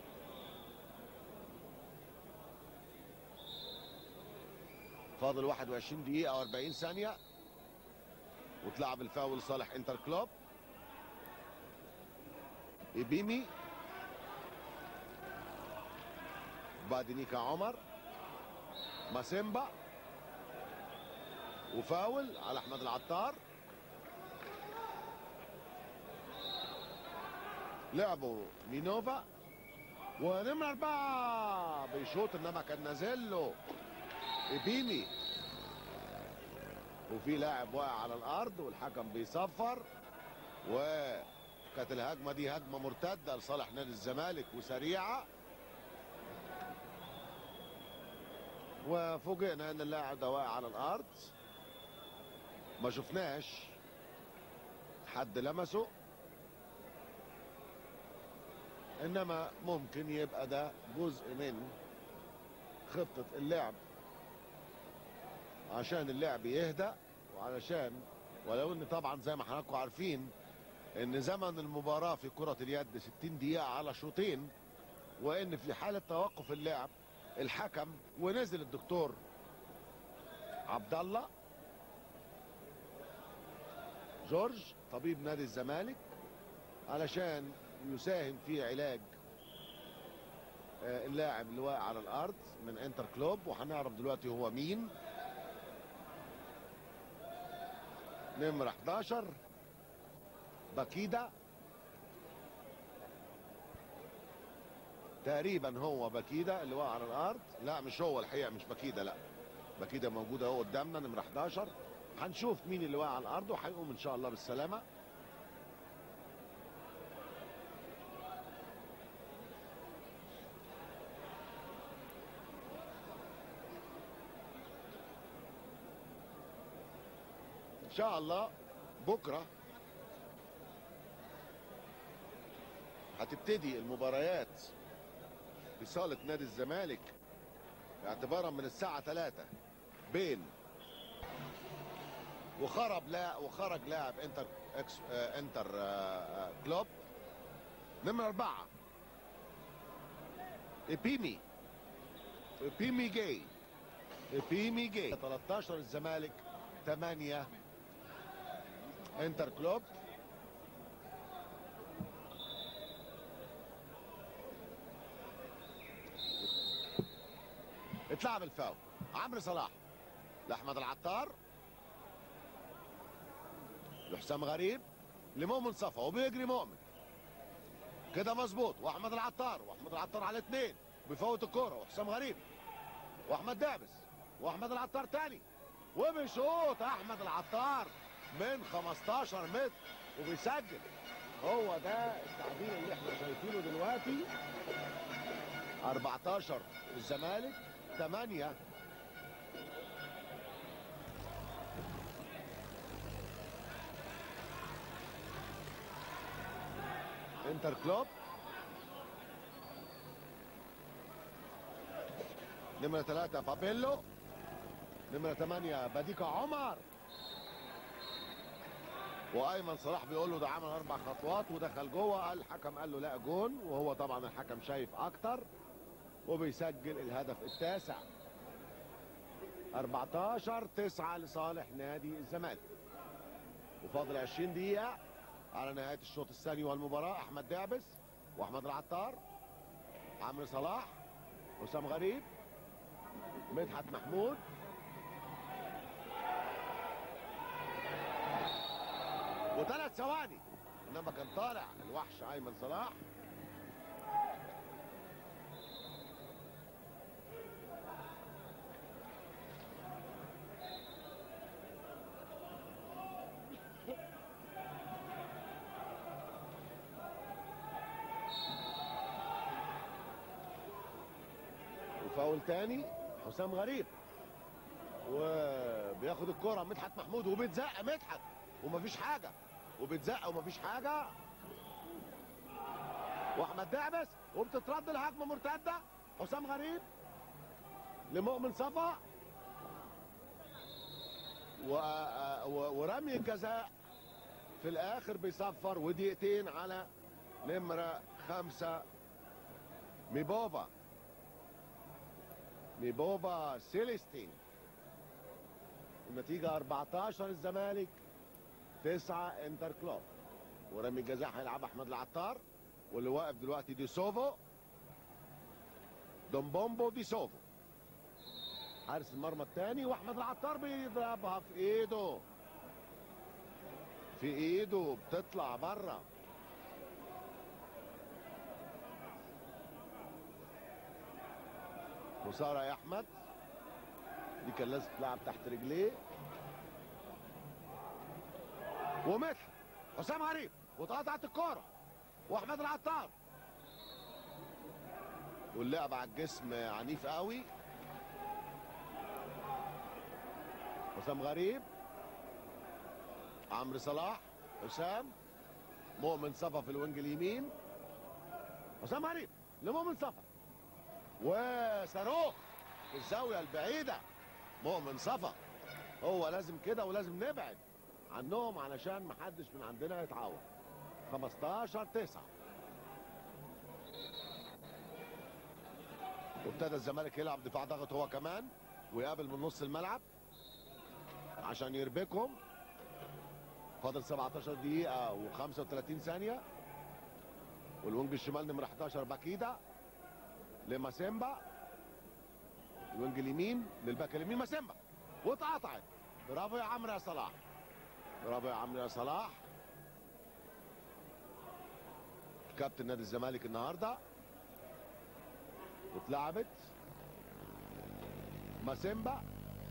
فاضل 21 دقيقة أو 40 ثانية وتلعب الفاول صالح انتر كلوب إبيمي بادينيكا عمر ماسيمبا وفاول على أحمد العطار لعبوا مينوفا ونمرة أربعة بيشوط إنما كان نازل له إبيمي وفي لاعب واقع على الارض والحكم بيصفر وكانت الهجمه دي هجمه مرتده لصالح نادي الزمالك وسريعه وفوجئنا ان اللاعب ده واقع على الارض ما شفناش حد لمسه انما ممكن يبقى ده جزء من خطه اللعب عشان اللعب يهدى وعلشان ولو ان طبعا زي ما حضراتكم عارفين ان زمن المباراه في كره اليد 60 دقيقه على شوطين وان في حاله توقف اللعب الحكم ونزل الدكتور عبد الله جورج طبيب نادي الزمالك علشان يساهم في علاج آه، اللاعب اللي واقع على الارض من انتر كلوب وهنعرف دلوقتي هو مين نمرة 11 باكيدا تقريبا هو باكيدا اللي وقع على الارض لا مش هو الحقيقه مش باكيدا لا باكيدا موجوده اهو قدامنا نمرة 11 هنشوف مين اللي وقع على الارض وهيقوم ان شاء الله بالسلامه ان شاء الله بكره هتبتدي المباريات في صالة نادي الزمالك اعتبارا من الساعة 3 بين وخرج لا وخرج لاعب انتر اكس آه انتر آه آه كلوب نمرة أربعة إبيمي إبيمي جاي إبيمي جاي 13 الزمالك 8 انتر كلوب اتلعب الفاول عمرو صلاح لاحمد العطار لحسام غريب لمؤمن صفا وبيجري مؤمن كده مظبوط واحمد العطار واحمد العطار على اثنين بيفوت الكوره وحسام غريب واحمد دابس واحمد العطار تاني وبيشوط احمد العطار من 15 متر وبيسجل هو ده التعبير اللي احنا شايفينه دلوقتي 14 الزمالك 8 انتر انتر كلوب نمرة ثلاثة فابيلو نمرة ثمانية بديكا عمر وايمن صلاح بيقول له ده عمل اربع خطوات ودخل جوه قال الحكم قال له لا جون وهو طبعا الحكم شايف اكتر وبيسجل الهدف التاسع 14 9 لصالح نادي الزمالك وفاضل 20 دقيقة على نهاية الشوط الثاني والمباراة أحمد دعبس وأحمد العطار عمرو صلاح حسام غريب مدحت محمود وثلاث ثواني انما كان طالع الوحش ايمن صلاح وفاول تاني حسام غريب وبياخد الكرة مدحت محمود وبيتزق مدحت ومفيش حاجة وبيتزق ومفيش حاجة واحمد دعبس وبتترد الهجمة مرتدة حسام غريب لمؤمن صفا و... و... ورمي الجزاء في الاخر بيصفر ودقيقتين على نمرة خمسة ميبوفا ميبوفا سيليستين النتيجة 14 الزمالك 9 انتر كلوب ورمي الجزاء هيلعب احمد العطار واللي واقف دلوقتي دي سوفو دومبومبو دي سوفو حارس المرمى الثاني واحمد العطار بيضربها في ايده في ايده بتطلع بره خساره يا احمد دي كان لازم تلعب تحت رجليه ومثل حسام غريب واتقطعت الكوره واحمد العطار واللعب على الجسم عنيف قوي حسام غريب عمرو صلاح حسام مؤمن صفا في الوينج اليمين حسام غريب لمؤمن صفا وصاروخ في الزاويه البعيده مؤمن صفا هو لازم كده ولازم نبعد عنهم علشان محدش من عندنا يتعور 15 9 وابتدى الزمالك يلعب دفاع ضغط هو كمان ويقابل من نص الملعب عشان يربكهم فاضل 17 دقيقة و35 ثانية والوينج الشمال نمرة 11 باكيدا لماسيمبا الوينج اليمين للباك اليمين ماسيمبا واتقطعت برافو يا عمرو يا صلاح برافو يا عمرو يا صلاح كابتن نادي الزمالك النهارده واتلعبت ماسيمبا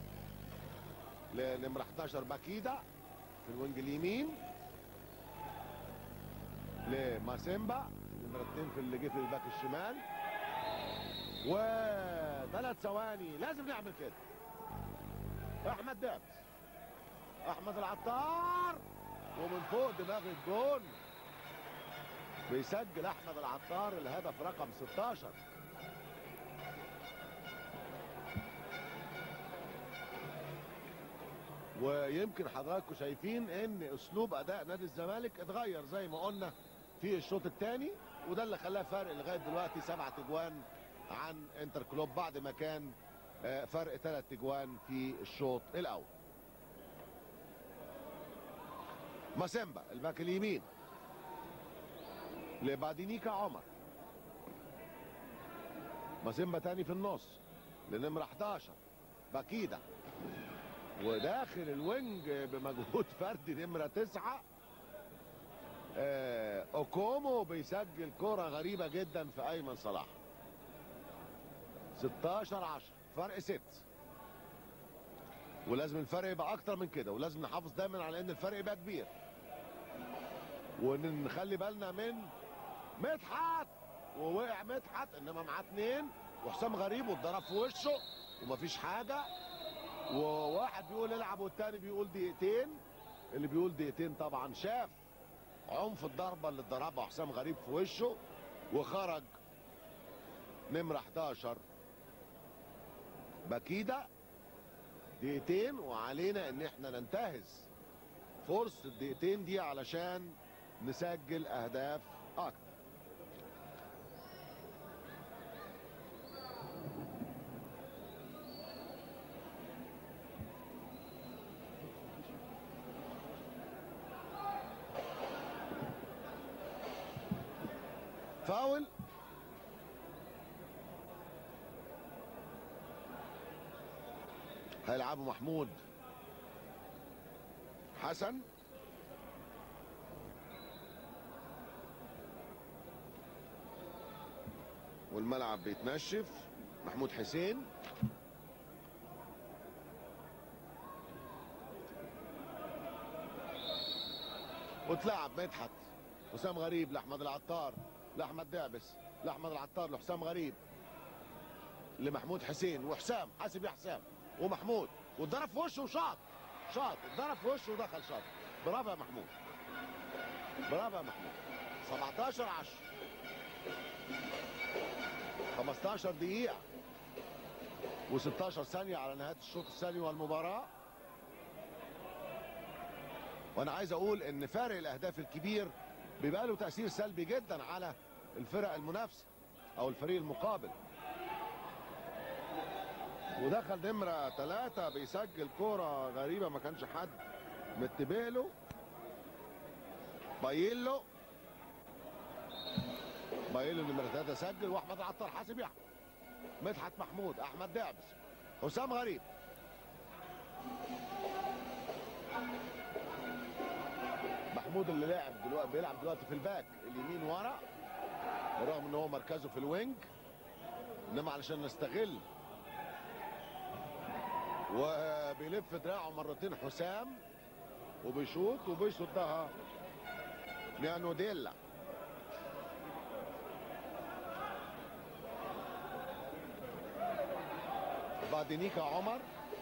لنمرة 11 باكيدا في الوينج اليمين لماسيمبا نمرة 2 في اللي جه في الباك الشمال وثلاث ثواني لازم نعمل كده احمد دابس احمد العطار ومن فوق دماغ الجون بيسجل احمد العطار الهدف رقم 16 ويمكن حضراتكم شايفين ان اسلوب اداء نادي الزمالك اتغير زي ما قلنا في الشوط الثاني وده اللي خلاه فارق لغايه دلوقتي سبعة اجوان عن انتر كلوب بعد ما كان آه، فرق ثلاث اجوان في الشوط الاول ماسيمبا الباك اليمين لبادينيكا عمر ماسيمبا تاني في النص لنمرة 11 باكيدا وداخل الوينج بمجهود فردي نمرة تسعة آه، اوكومو بيسجل كرة غريبة جدا في ايمن صلاح 16 10 فرق 6 ولازم الفرق يبقى اكتر من كده ولازم نحافظ دايما على ان الفرق يبقى كبير ونخلي بالنا من مدحت ووقع مدحت انما معاه اتنين وحسام غريب واتضرب في وشه ومفيش حاجه وواحد بيقول العب والتاني بيقول دقيقتين اللي بيقول دقيقتين طبعا شاف عنف الضربه اللي ضربها حسام غريب في وشه وخرج نمره 11 بكيده دقيقتين وعلينا ان احنا ننتهز فرصه الدقيقتين دي علشان نسجل اهداف اكتر فاول هيلعبوا محمود حسن والملعب بيتنشف محمود حسين وتلعب مدحت حسام غريب لاحمد العطار لاحمد دعبس لاحمد العطار لحسام غريب لمحمود حسين وحسام حاسب يا حسام ومحمود واتضرب في وشه وشاط شاط اتضرب في وشه ودخل شاط برافو يا محمود برافو يا محمود 17 10 15 دقيقة و16 ثانية على نهاية الشوط الثاني والمباراة وانا عايز اقول ان فارق الاهداف الكبير بيبقى له تأثير سلبي جدا على الفرق المنافسة او الفريق المقابل ودخل نمرة ثلاثة بيسجل كورة غريبة ما كانش حد متبه له بايلو بايلو نمرة ثلاثة سجل واحمد العطار حاسب يحيى مدحت محمود احمد دعبس حسام غريب محمود اللي لعب دلوقتي بيلعب دلوقتي في الباك اليمين ورا بالرغم ان هو مركزه في الوينج انما علشان نستغل وبيلف دراعه مرتين حسام وبيشوط وبيصدها ميانو ديلا بادينيكا عمر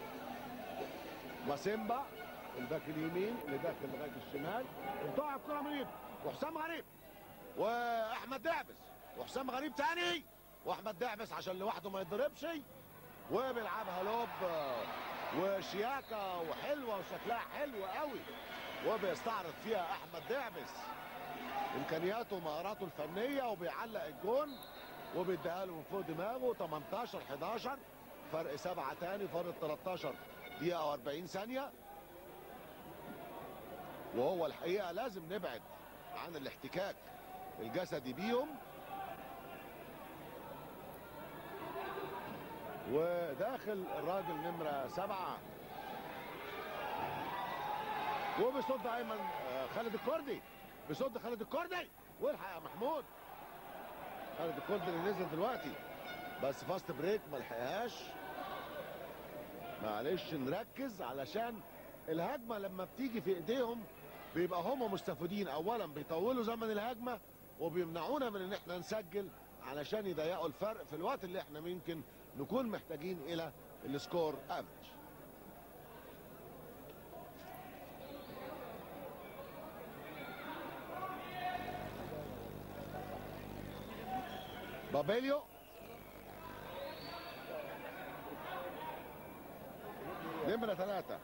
ماسيمبا الباك اليمين اللي داخل لغايه الشمال بتقع الكره من ايده وحسام غريب واحمد دعبس وحسام غريب تاني واحمد دعبس عشان لوحده ما يتضربش وبيلعبها لوب وشياكه وحلوه وشكلها حلو قوي وبيستعرض فيها احمد دعبس امكانياته ومهاراته الفنيه وبيعلق الجون وبيديها له من فوق دماغه 18 11 فرق سبعه تاني فرق 13 دقيقه و40 ثانيه وهو الحقيقه لازم نبعد عن الاحتكاك الجسدي بيهم وداخل الراجل نمرة سبعة وبيصد ايمن آه، خالد الكردي بيصد خالد الكردي والحق يا محمود خالد الكردي اللي نزل دلوقتي بس فاست بريك ما لحقهاش معلش نركز علشان الهجمه لما بتيجي في ايديهم بيبقى هم مستفيدين اولا بيطولوا زمن الهجمه وبيمنعونا من ان احنا نسجل علشان يضيقوا الفرق في الوقت اللي احنا ممكن نكون محتاجين الى السكور افريج بابيليو نمرة ثلاثة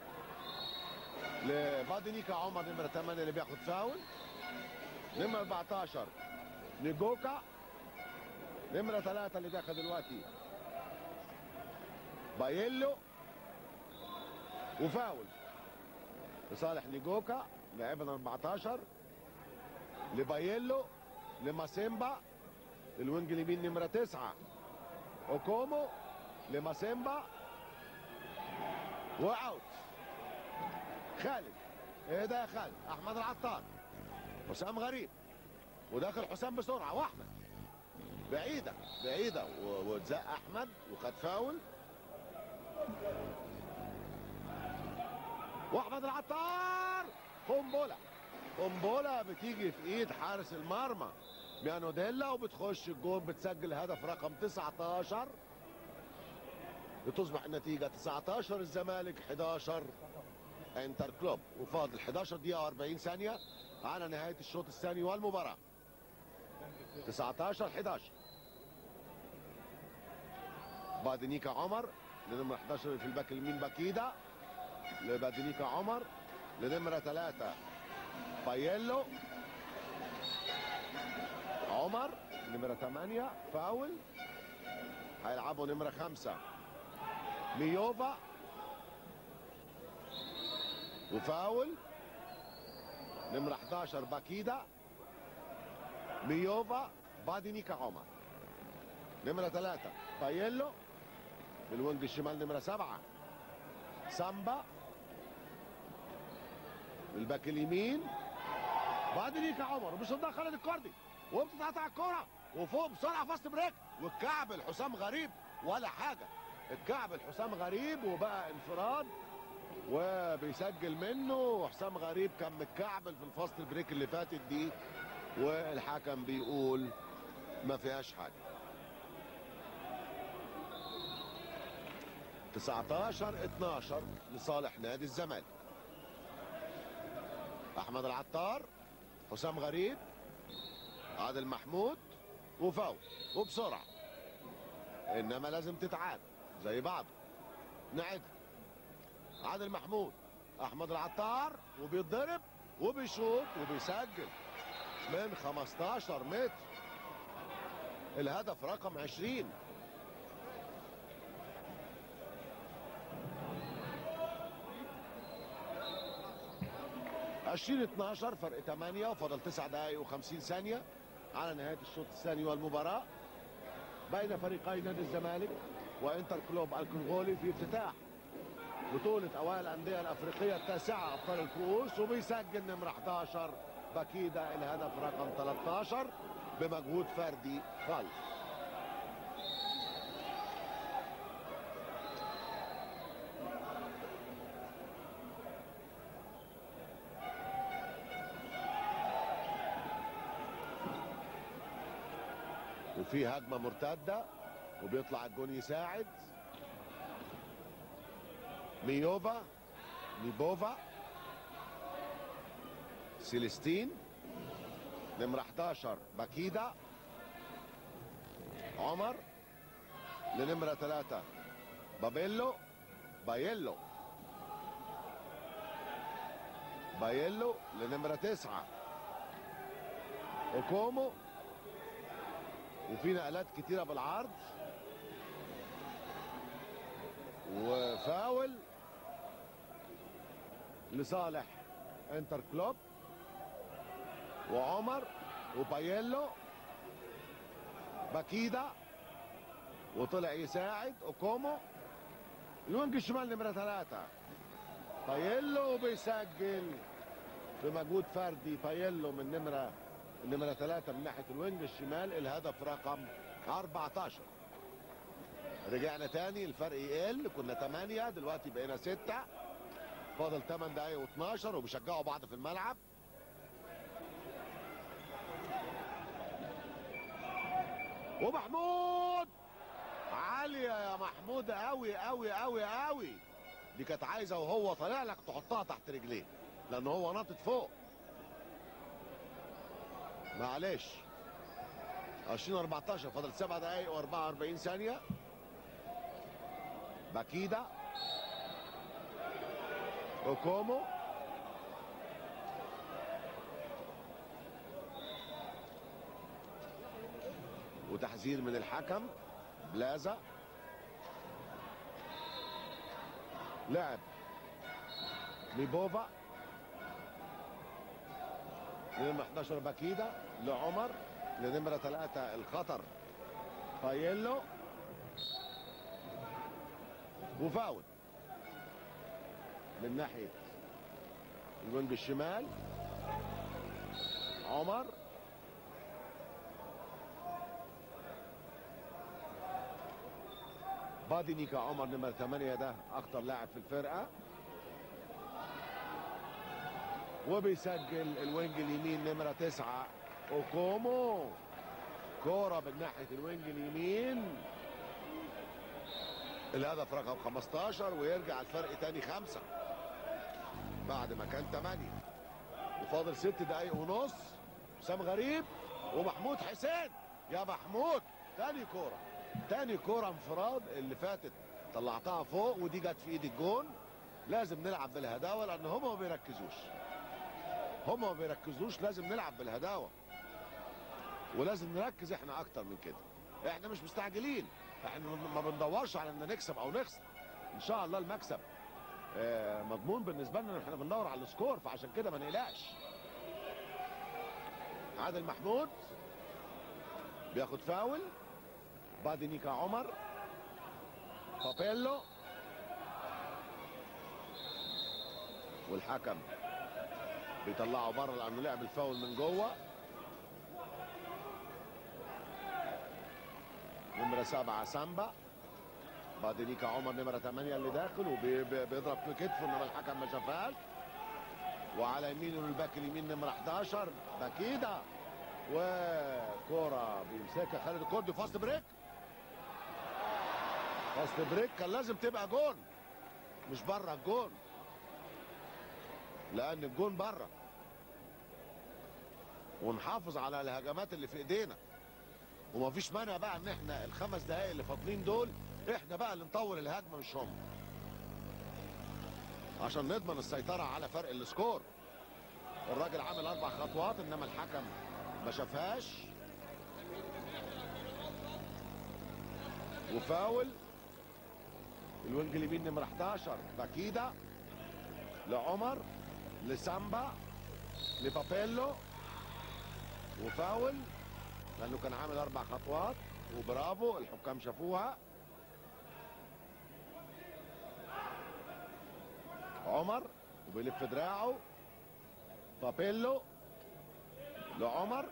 لفادينيكا عمر نمرة 8 اللي بياخد فاول نمرة 14 نيجوكا نمرة ثلاثة اللي داخل دلوقتي بايلو وفاول لصالح نيجوكا لاعبنا 14 لبايلو لماسيمبا الوينج اليمين نمرة تسعة اوكومو لماسيمبا واوت خالد ايه ده يا خالد احمد العطار حسام غريب وداخل حسام بسرعه واحمد بعيده بعيده و- واتزق احمد وخد فاول واحمد العطار قنبله قنبله بتيجي في ايد حارس المرمى ميانوديلا وبتخش الجون بتسجل هدف رقم 19 بتصبح النتيجه 19 الزمالك 11 انتر كلوب وفاضل 11 دقيقه و40 ثانيه على نهاية الشوط الثاني والمباراة 19 11 بادنيكا عمر لنمرة 11 في الباك اليمين باكيدا لبادنيكا عمر لنمرة 3 بايلو عمر نمرة 8 فاول هيلعبوا نمرة 5 ميوفا وفاول نمرة 11 باكيدا ميوفا بادينيكا عمر نمرة 3 بايلو بالوينج الشمال نمرة 7 سامبا الباك اليمين بادينيكا عمر ومش قدام خالد الكردي وبتتقطع الكرة وفوق بسرعة فاست بريك والكعب الحسام غريب ولا حاجة الكعب الحسام غريب وبقى انفراد وبيسجل منه حسام غريب كان متكعبل في الفاست بريك اللي فاتت دي والحكم بيقول ما فيهاش حاجه 19 12 لصالح نادي الزمالك احمد العطار حسام غريب عادل محمود وفاول وبسرعه انما لازم تتعاد زي بعض نعدها عادل محمود احمد العطار وبيتضرب وبيشوط وبيسجل من 15 متر الهدف رقم 20 20 12 فرق 8 وفضل 9 دقائق و50 ثانية على نهاية الشوط الثاني والمباراة بين فريقي نادي الزمالك وانتر كلوب الكونغولي في افتتاح بطولة أوائل الأندية الأفريقية التاسعة أبطال الكؤوس وبيسجل نمرة 11 باكيدا الهدف رقم 13 بمجهود فردي خالص وفي هجمة مرتدة وبيطلع الجون يساعد ميوفا ميبوفا سيليستين نمرة 11 باكيدا عمر لنمرة 3 بابيلو بايلو بايلو لنمرة 9 اوكومو وفي نقلات كتيرة بالعرض وفاول لصالح انتر كلوب وعمر وبايلو باكيدا وطلع يساعد اوكومو الوينج الشمال نمرة ثلاثة بايلو بيسجل بمجهود فردي بايلو من نمرة النمرة ثلاثة من ناحية الوينج الشمال الهدف رقم 14 رجعنا تاني الفرق يقل كنا 8 دلوقتي بقينا 6 فاضل 8 دقايق و12 وبيشجعوا بعض في الملعب ومحمود عالية يا محمود قوي قوي قوي قوي دي كانت عايزة وهو طالع لك تحطها تحت رجليه لأن هو ناطط فوق معلش 20 14 فاضل 7 دقايق و44 ثانية باكيدا اوكومو وتحذير من الحكم بلازا لعب ميبوفا لنمرة 11 باكيدا لعمر لنمرة 3 الخطر بايلو وفاول من ناحية الوينج الشمال عمر بادينيكا عمر نمرة 8 ده أخطر لاعب في الفرقة وبيسجل الوينج اليمين نمرة 9 اوكومو كورة من ناحية الوينج اليمين الهدف رقم 15 ويرجع الفرق تاني خمسة بعد ما كان 8 وفاضل ست دقايق ونص حسام غريب ومحمود حسين يا محمود تاني كوره تاني كوره انفراد اللي فاتت طلعتها فوق ودي جت في ايد الجون لازم نلعب بالهداوه لان هم ما بيركزوش هم ما بيركزوش لازم نلعب بالهداوه ولازم نركز احنا اكتر من كده احنا مش مستعجلين احنا ما بندورش على ان نكسب او نخسر ان شاء الله المكسب آه، مضمون بالنسبه لنا احنا بندور على السكور فعشان كده ما نقلقش عادل محمود بياخد فاول بعد نيكا عمر بابيلو والحكم بيطلعه بره لانه لعب الفاول من جوه نمرة سبعة سامبا بعد نيكا عمر نمرة ثمانية اللي داخل وبيضرب في كتفه انما الحكم ما شافهاش وعلى يمينه الباك اليمين نمرة 11 باكيدا وكورة بيمسكها خالد الكردي فاست بريك فاست بريك كان لازم تبقى جون مش بره الجون لان الجون بره ونحافظ على الهجمات اللي في ايدينا ومفيش مانع بقى ان احنا الخمس دقايق اللي فاضلين دول احنا بقى اللي نطول الهجمه مش هم عشان نضمن السيطره على فرق السكور الراجل عامل اربع خطوات انما الحكم ما شافهاش وفاول الوينج اليمين نمره 11 باكيدا لعمر لسامبا لبابيلو وفاول لانه كان عامل اربع خطوات وبرافو الحكام شافوها عمر وبيلف دراعه بابيلو لعمر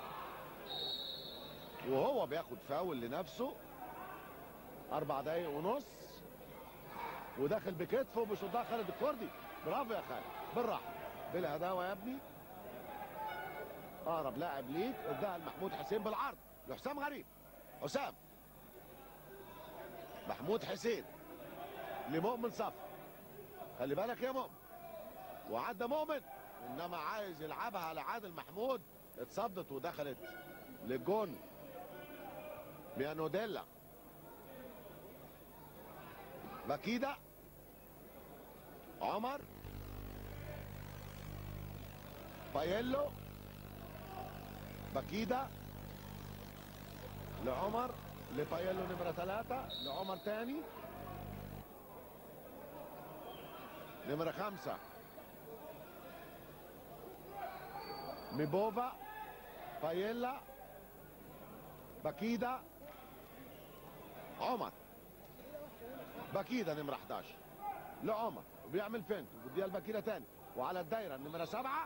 وهو بياخد فاول لنفسه اربع دقايق ونص وداخل بكتفه بيصدها خالد الكردي برافو يا خالد بالراحه بالهداوه يا ابني اقرب لاعب ليك اداها لمحمود حسين بالعرض لحسام غريب حسام محمود حسين لمؤمن صفر خلي بالك يا مؤمن وعدى مؤمن انما عايز يلعبها لعادل محمود اتصدت ودخلت للجون بيانوديلا باكيدا عمر بايلو باكيدا لعمر لبايلو نمرة ثلاثة لعمر تاني نمرة خمسة ميبوفا بايلا باكيدا عمر باكيدا نمرة 11 لعمر وبيعمل فين وبيديها الباكيدا تاني وعلى الدايرة نمرة سبعة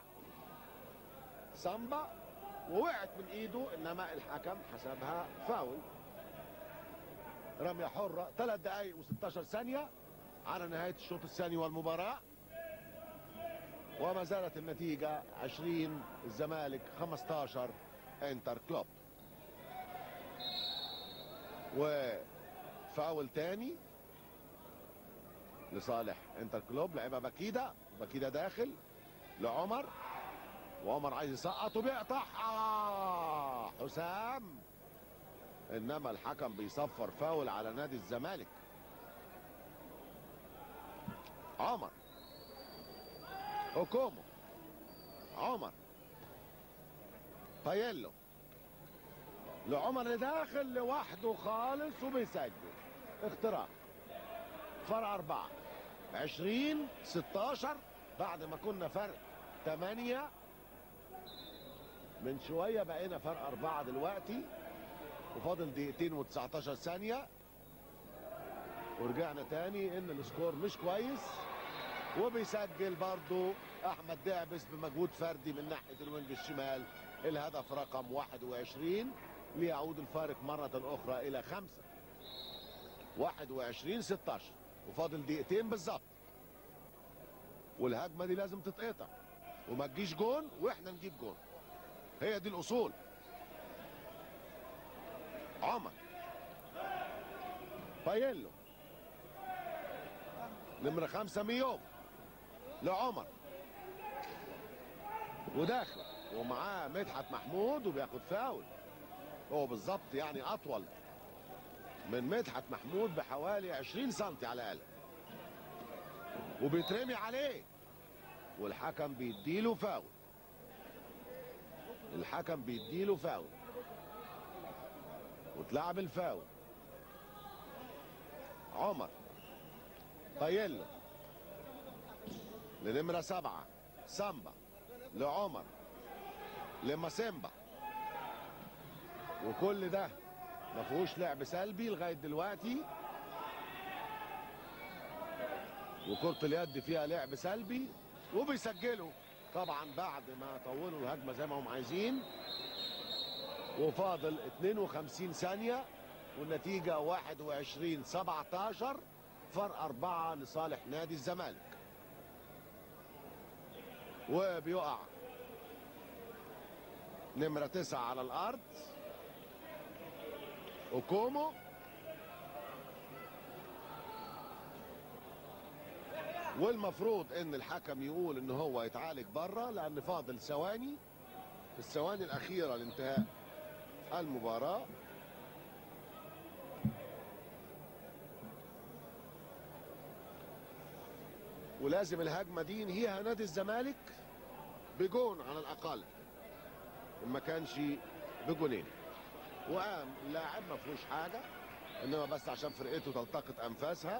سامبا ووقعت من ايده انما الحكم حسبها فاول رمية حرة ثلاث دقايق و16 ثانية على نهاية الشوط الثاني والمباراة وما زالت النتيجة 20 الزمالك 15 انتر كلوب وفاول تاني لصالح انتر كلوب لعبها باكيدا باكيدا داخل لعمر وعمر عايز يسقط وبيقطعها حسام انما الحكم بيصفر فاول على نادي الزمالك عمر اوكومو عمر بايلو لعمر اللي داخل لوحده خالص وبيسجل اختراق فرق أربعة عشرين ستاشر بعد ما كنا فرق تمانية من شوية بقينا فرق أربعة دلوقتي وفاضل دقيقتين و19 ثانية ورجعنا تاني ان السكور مش كويس وبيسجل برضو احمد دعبس بمجهود فردي من ناحية الوينج الشمال الهدف رقم 21 ليعود الفارق مرة اخرى الى خمسة 21 16 وفاضل دقيقتين بالظبط والهجمة دي لازم تتقطع وما تجيش جون واحنا نجيب جون هي دي الاصول عمر بايلو نمرة خمسة ميوم لعمر وداخل ومعاه مدحت محمود وبياخد فاول هو بالظبط يعني اطول من مدحت محمود بحوالي 20 سم على الاقل وبيترمي عليه والحكم بيديله فاول الحكم بيديله فاول وتلعب الفاول عمر طيلو لنمرة سبعة سامبا لعمر لماسيمبا وكل ده ما فيهوش لعب سلبي لغايه دلوقتي وكرة اليد فيها لعب سلبي وبيسجلوا طبعا بعد ما طولوا الهجمه زي ما هم عايزين وفاضل 52 ثانيه والنتيجه 21 17 فرق أربعة لصالح نادي الزمالك وبيقع نمرة تسعة على الأرض اوكومو والمفروض ان الحكم يقول ان هو يتعالج بره لان فاضل ثواني في الثواني الاخيره لانتهاء المباراه ولازم الهجمه دي ينهيها نادي الزمالك بجون على الاقل ما كانش بجونين وقام اللاعب ما فيهوش حاجه انما بس عشان فرقته تلتقط انفاسها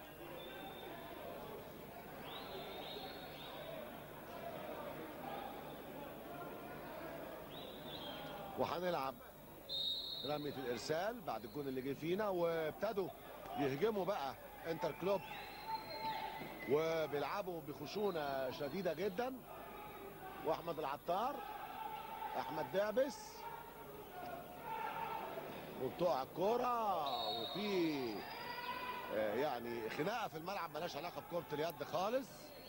وهنلعب رمية الارسال بعد الجون اللي جه فينا وابتدوا يهجموا بقى انتر كلوب وبيلعبوا بخشونه شديده جدا واحمد العطار احمد دعبس وبتوع الكوره وفي آه، يعني خناقه في الملعب ملهاش علاقه بكره اليد خالص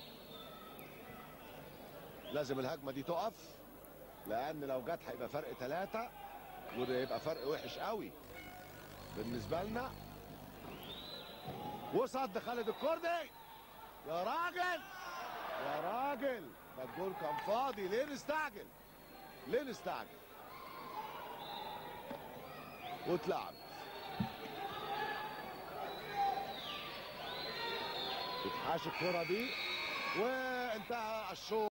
لازم الهجمه دي تقف لان لو جت هيبقى فرق ثلاثه وده يبقى فرق وحش قوي بالنسبه لنا وصد خالد الكردي يا راجل يا راجل ده الجول كان فاضي ليه نستعجل ليه نستعجل واتلعب تتحاش الكرة دي وانتهى الشوط